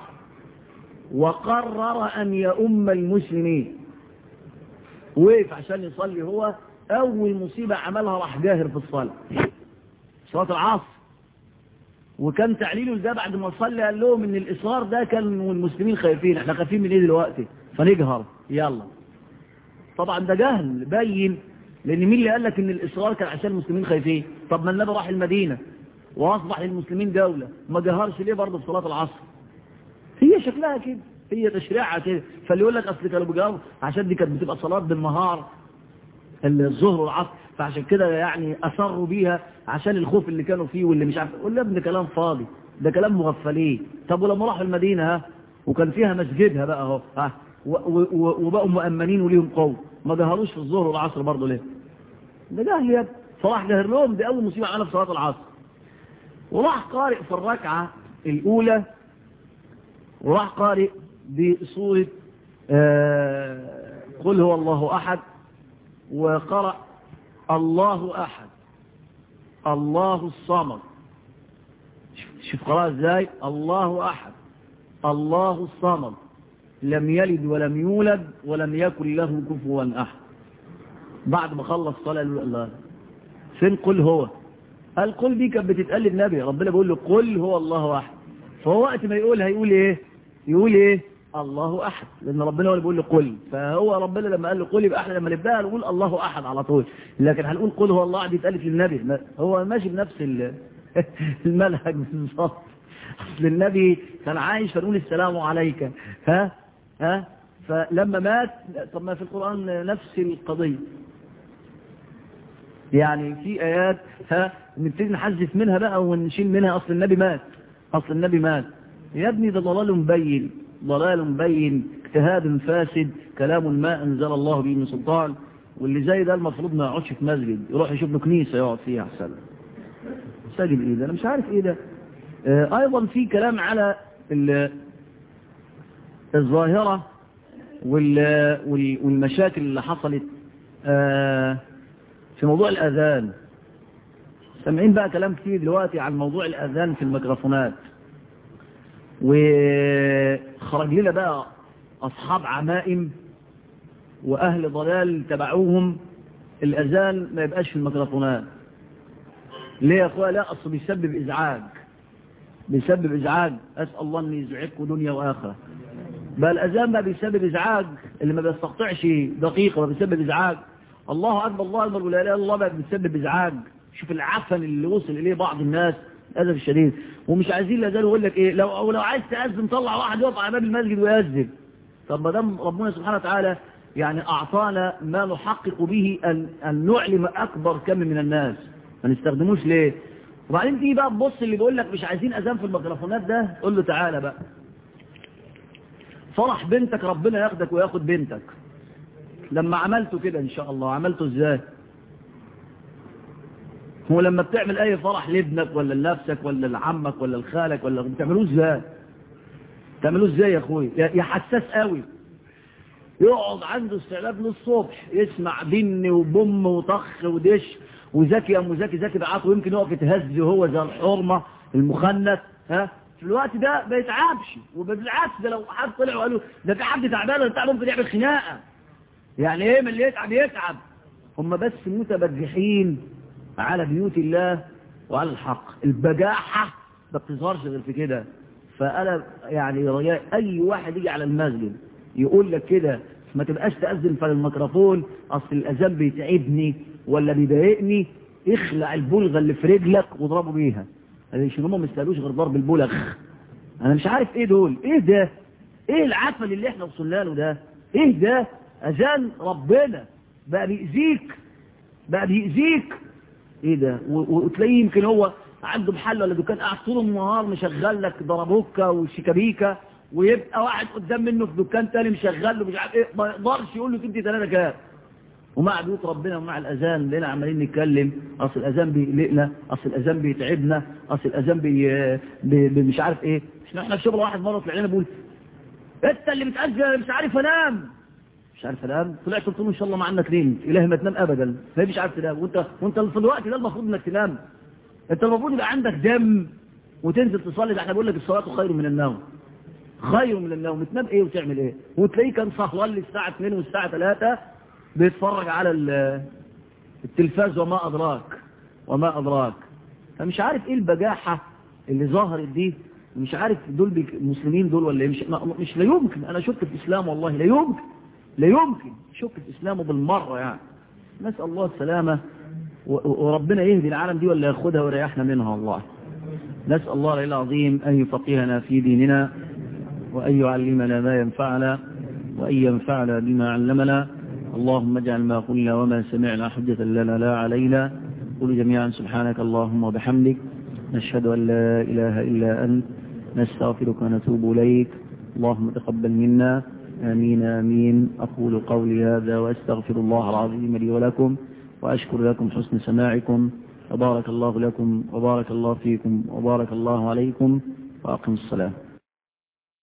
وقرر ان يؤم المسلمين وقف عشان يصلي هو اول مصيبة عملها راح جاهر في الصلاة صلاة العصر وكان تعليله ده بعد ما صلى قال لهم ان الاصرار ده كان والمسلمين خايفين احنا خايفين من ايه دلوقتي فنجهر يلا طبعا ده جهل باين لان مين اللي قال لك ان الاصرار كان عشان المسلمين خايفين طب ما النبي راح المدينة واصبح للمسلمين دولة ما جهرش ليه برضه في صلاة العصر هي شكلها كده هي تشريعها كده فاللي يقول لك اصل كانوا بيجهروا عشان دي كانت بتبقى صلاة بالنهار الظهر والعصر فعشان كده يعني أصروا بيها عشان الخوف اللي كانوا فيه واللي مش عارف قول له ابن كلام فاضي ده كلام مغفلين طب ولما راحوا المدينة ها وكان فيها مسجدها بقى اهو ها وبقوا مؤمنين وليهم قوم ما جهروش في الظهر والعصر برضه ليه ده جهل يا فراح جهر لهم دي أول مصيبة عملها في صلاة العصر وراح قارئ في الركعة الأولى وراح قارئ بصورة آه قل هو الله أحد وقرأ الله أحد الله الصمد شوف قرأ ازاي الله أحد الله الصمد لم يلد ولم يولد ولم يكن له كفوا أحد بعد ما خلص صلاة الله فين قل هو القل دي كانت بتتقال للنبي ربنا بيقول له قل هو الله أحد فهو وقت ما يقول هيقول ايه يقول ايه الله أحد لأن ربنا هو اللي بيقول له قل فهو ربنا لما قال له قل يبقى احنا لما نبدأ نقول الله أحد على طول لكن هنقول قل هو الله أحد يتقالت للنبي هو ماشي بنفس المنهج بالظبط أصل النبي كان عايش فنقول السلام عليك ها ها فلما مات طب ما في القرآن نفس القضية يعني في آيات ها نبتدي نحذف منها بقى ونشيل منها أصل النبي مات أصل النبي مات يا ابني ده ضلال مبين ضلال مبين اجتهاد فاسد كلام ما أنزل الله به من سلطان واللي زي ده المفروض ما يقعدش في مسجد يروح يشوف له كنيسة يقعد فيها أحسن ساجد ايه ده انا مش عارف ايه ده آه ايضا في كلام على الظاهرة والمشاكل اللي حصلت آه في موضوع الأذان سامعين بقى كلام كتير دلوقتي عن موضوع الأذان في الميكروفونات وخرج لنا بقى أصحاب عمائم وأهل ضلال تبعوهم الأذان ما يبقاش في الميكروفونات ليه يا أخويا لا أصل بيسبب إزعاج بيسبب إزعاج أسأل الله أن يزعجكم دنيا وآخرة بقى الأذان بقى بيسبب إزعاج اللي ما بيستقطعش دقيقة ما بيسبب إزعاج الله أكبر الله أكبر ولا إله إلا الله بقى بيسبب إزعاج شوف العفن اللي وصل إليه بعض الناس للأسف الشديد ومش عايزين لا يقول لك إيه لو أو لو عايز تأذن طلع واحد يقف على باب المسجد ويأذن طب ما دام ربنا سبحانه وتعالى يعني أعطانا ما نحقق به أن, أن نعلم أكبر كم من الناس ما نستخدموش ليه وبعدين تيجي بقى تبص اللي بيقول لك مش عايزين أذان في الميكروفونات ده قول له تعالى بقى فرح بنتك ربنا ياخدك وياخد بنتك لما عملته كده ان شاء الله عملته ازاي هو لما بتعمل اي فرح لابنك ولا لنفسك ولا لعمك ولا لخالك ولا بتعملوه ازاي تعملوه ازاي يا اخوي يا حساس قوي يقعد عنده استعداد للصبح يسمع بن وبم وطخ ودش وذكي يا ام ذكي ذكي بعاطه ويمكن يقف يتهز وهو زي الحرمه المخنث ها في الوقت ده ما يتعبش وبالعكس ده لو حد طلع وقال له ده في حد تعبان ولا بتاع ممكن يعمل خناقه يعني ايه من اللي يتعب يتعب هم بس متبجحين على بيوت الله وعلى الحق البجاحه ما بتظهرش غير في كده فانا يعني رجاء اي واحد يجي على المسجد يقول لك كده ما تبقاش تأذن في الميكروفون اصل الاذان بيتعبني ولا بيضايقني اخلع البلغه اللي في رجلك واضربه بيها عشان هم ما يستاهلوش غير ضرب البلغ انا مش عارف ايه دول ايه ده ايه العفل اللي احنا وصلنا له ده ايه ده اذان ربنا بقى بيأذيك بقى بيأذيك ايه ده و- وتلاقيه يمكن هو عنده محل ولا دكان قاعد طول النهار مشغل لك ضربوكه وشيكابيكا ويبقى واحد قدام منه في دكان تاني مشغل له مش عارف ايه ما يقدرش يقول له انت ثلاثه كام ومع بيوت ربنا ومع الاذان لنا عمالين نتكلم اصل الاذان بيقلقنا اصل الاذان بيتعبنا اصل الاذان بي... بي... بي... مش عارف ايه مش احنا في شغل واحد مره طلع لنا بيقول انت اللي بتاذن مش عارف انام مش عارف انام طلعت قلت له ان شاء الله ما عندك نيم الهي ما تنام ابدا ما مش عارف تنام وانت وانت في الوقت ده المفروض انك تنام انت المفروض يبقى عندك دم وتنزل تصلي ده احنا بقول لك الصلاه خير من النوم خير من النوم تنام ايه وتعمل ايه وتلاقيه كان سهران للساعه 2 والساعه 3 بيتفرج على ال- التلفاز وما ادراك وما ادراك فمش عارف ايه البجاحه اللي ظهرت دي مش عارف دول بيك- المسلمين دول ولا ايه مش ما- مش لا يمكن انا شك في الاسلام والله لا يمكن لا يمكن شك في اسلامه بالمره يعني نسال الله السلامه و- و- وربنا يهدي العالم دي ولا ياخدها ويريحنا منها والله نسال الله العلي العظيم ان يفقهنا في ديننا وأن يعلمنا ما ينفعنا وأن ينفعنا بما علمنا اللهم اجعل ما قلنا وما سمعنا حجة لنا لا علينا قل جميعا سبحانك اللهم وبحمدك نشهد أن لا إله إلا أنت نستغفرك ونتوب إليك اللهم تقبل منا آمين آمين أقول قولي هذا وأستغفر الله العظيم لي ولكم وأشكر لكم حسن سماعكم وبارك الله لكم وبارك الله فيكم وبارك الله عليكم وأقم الصلاة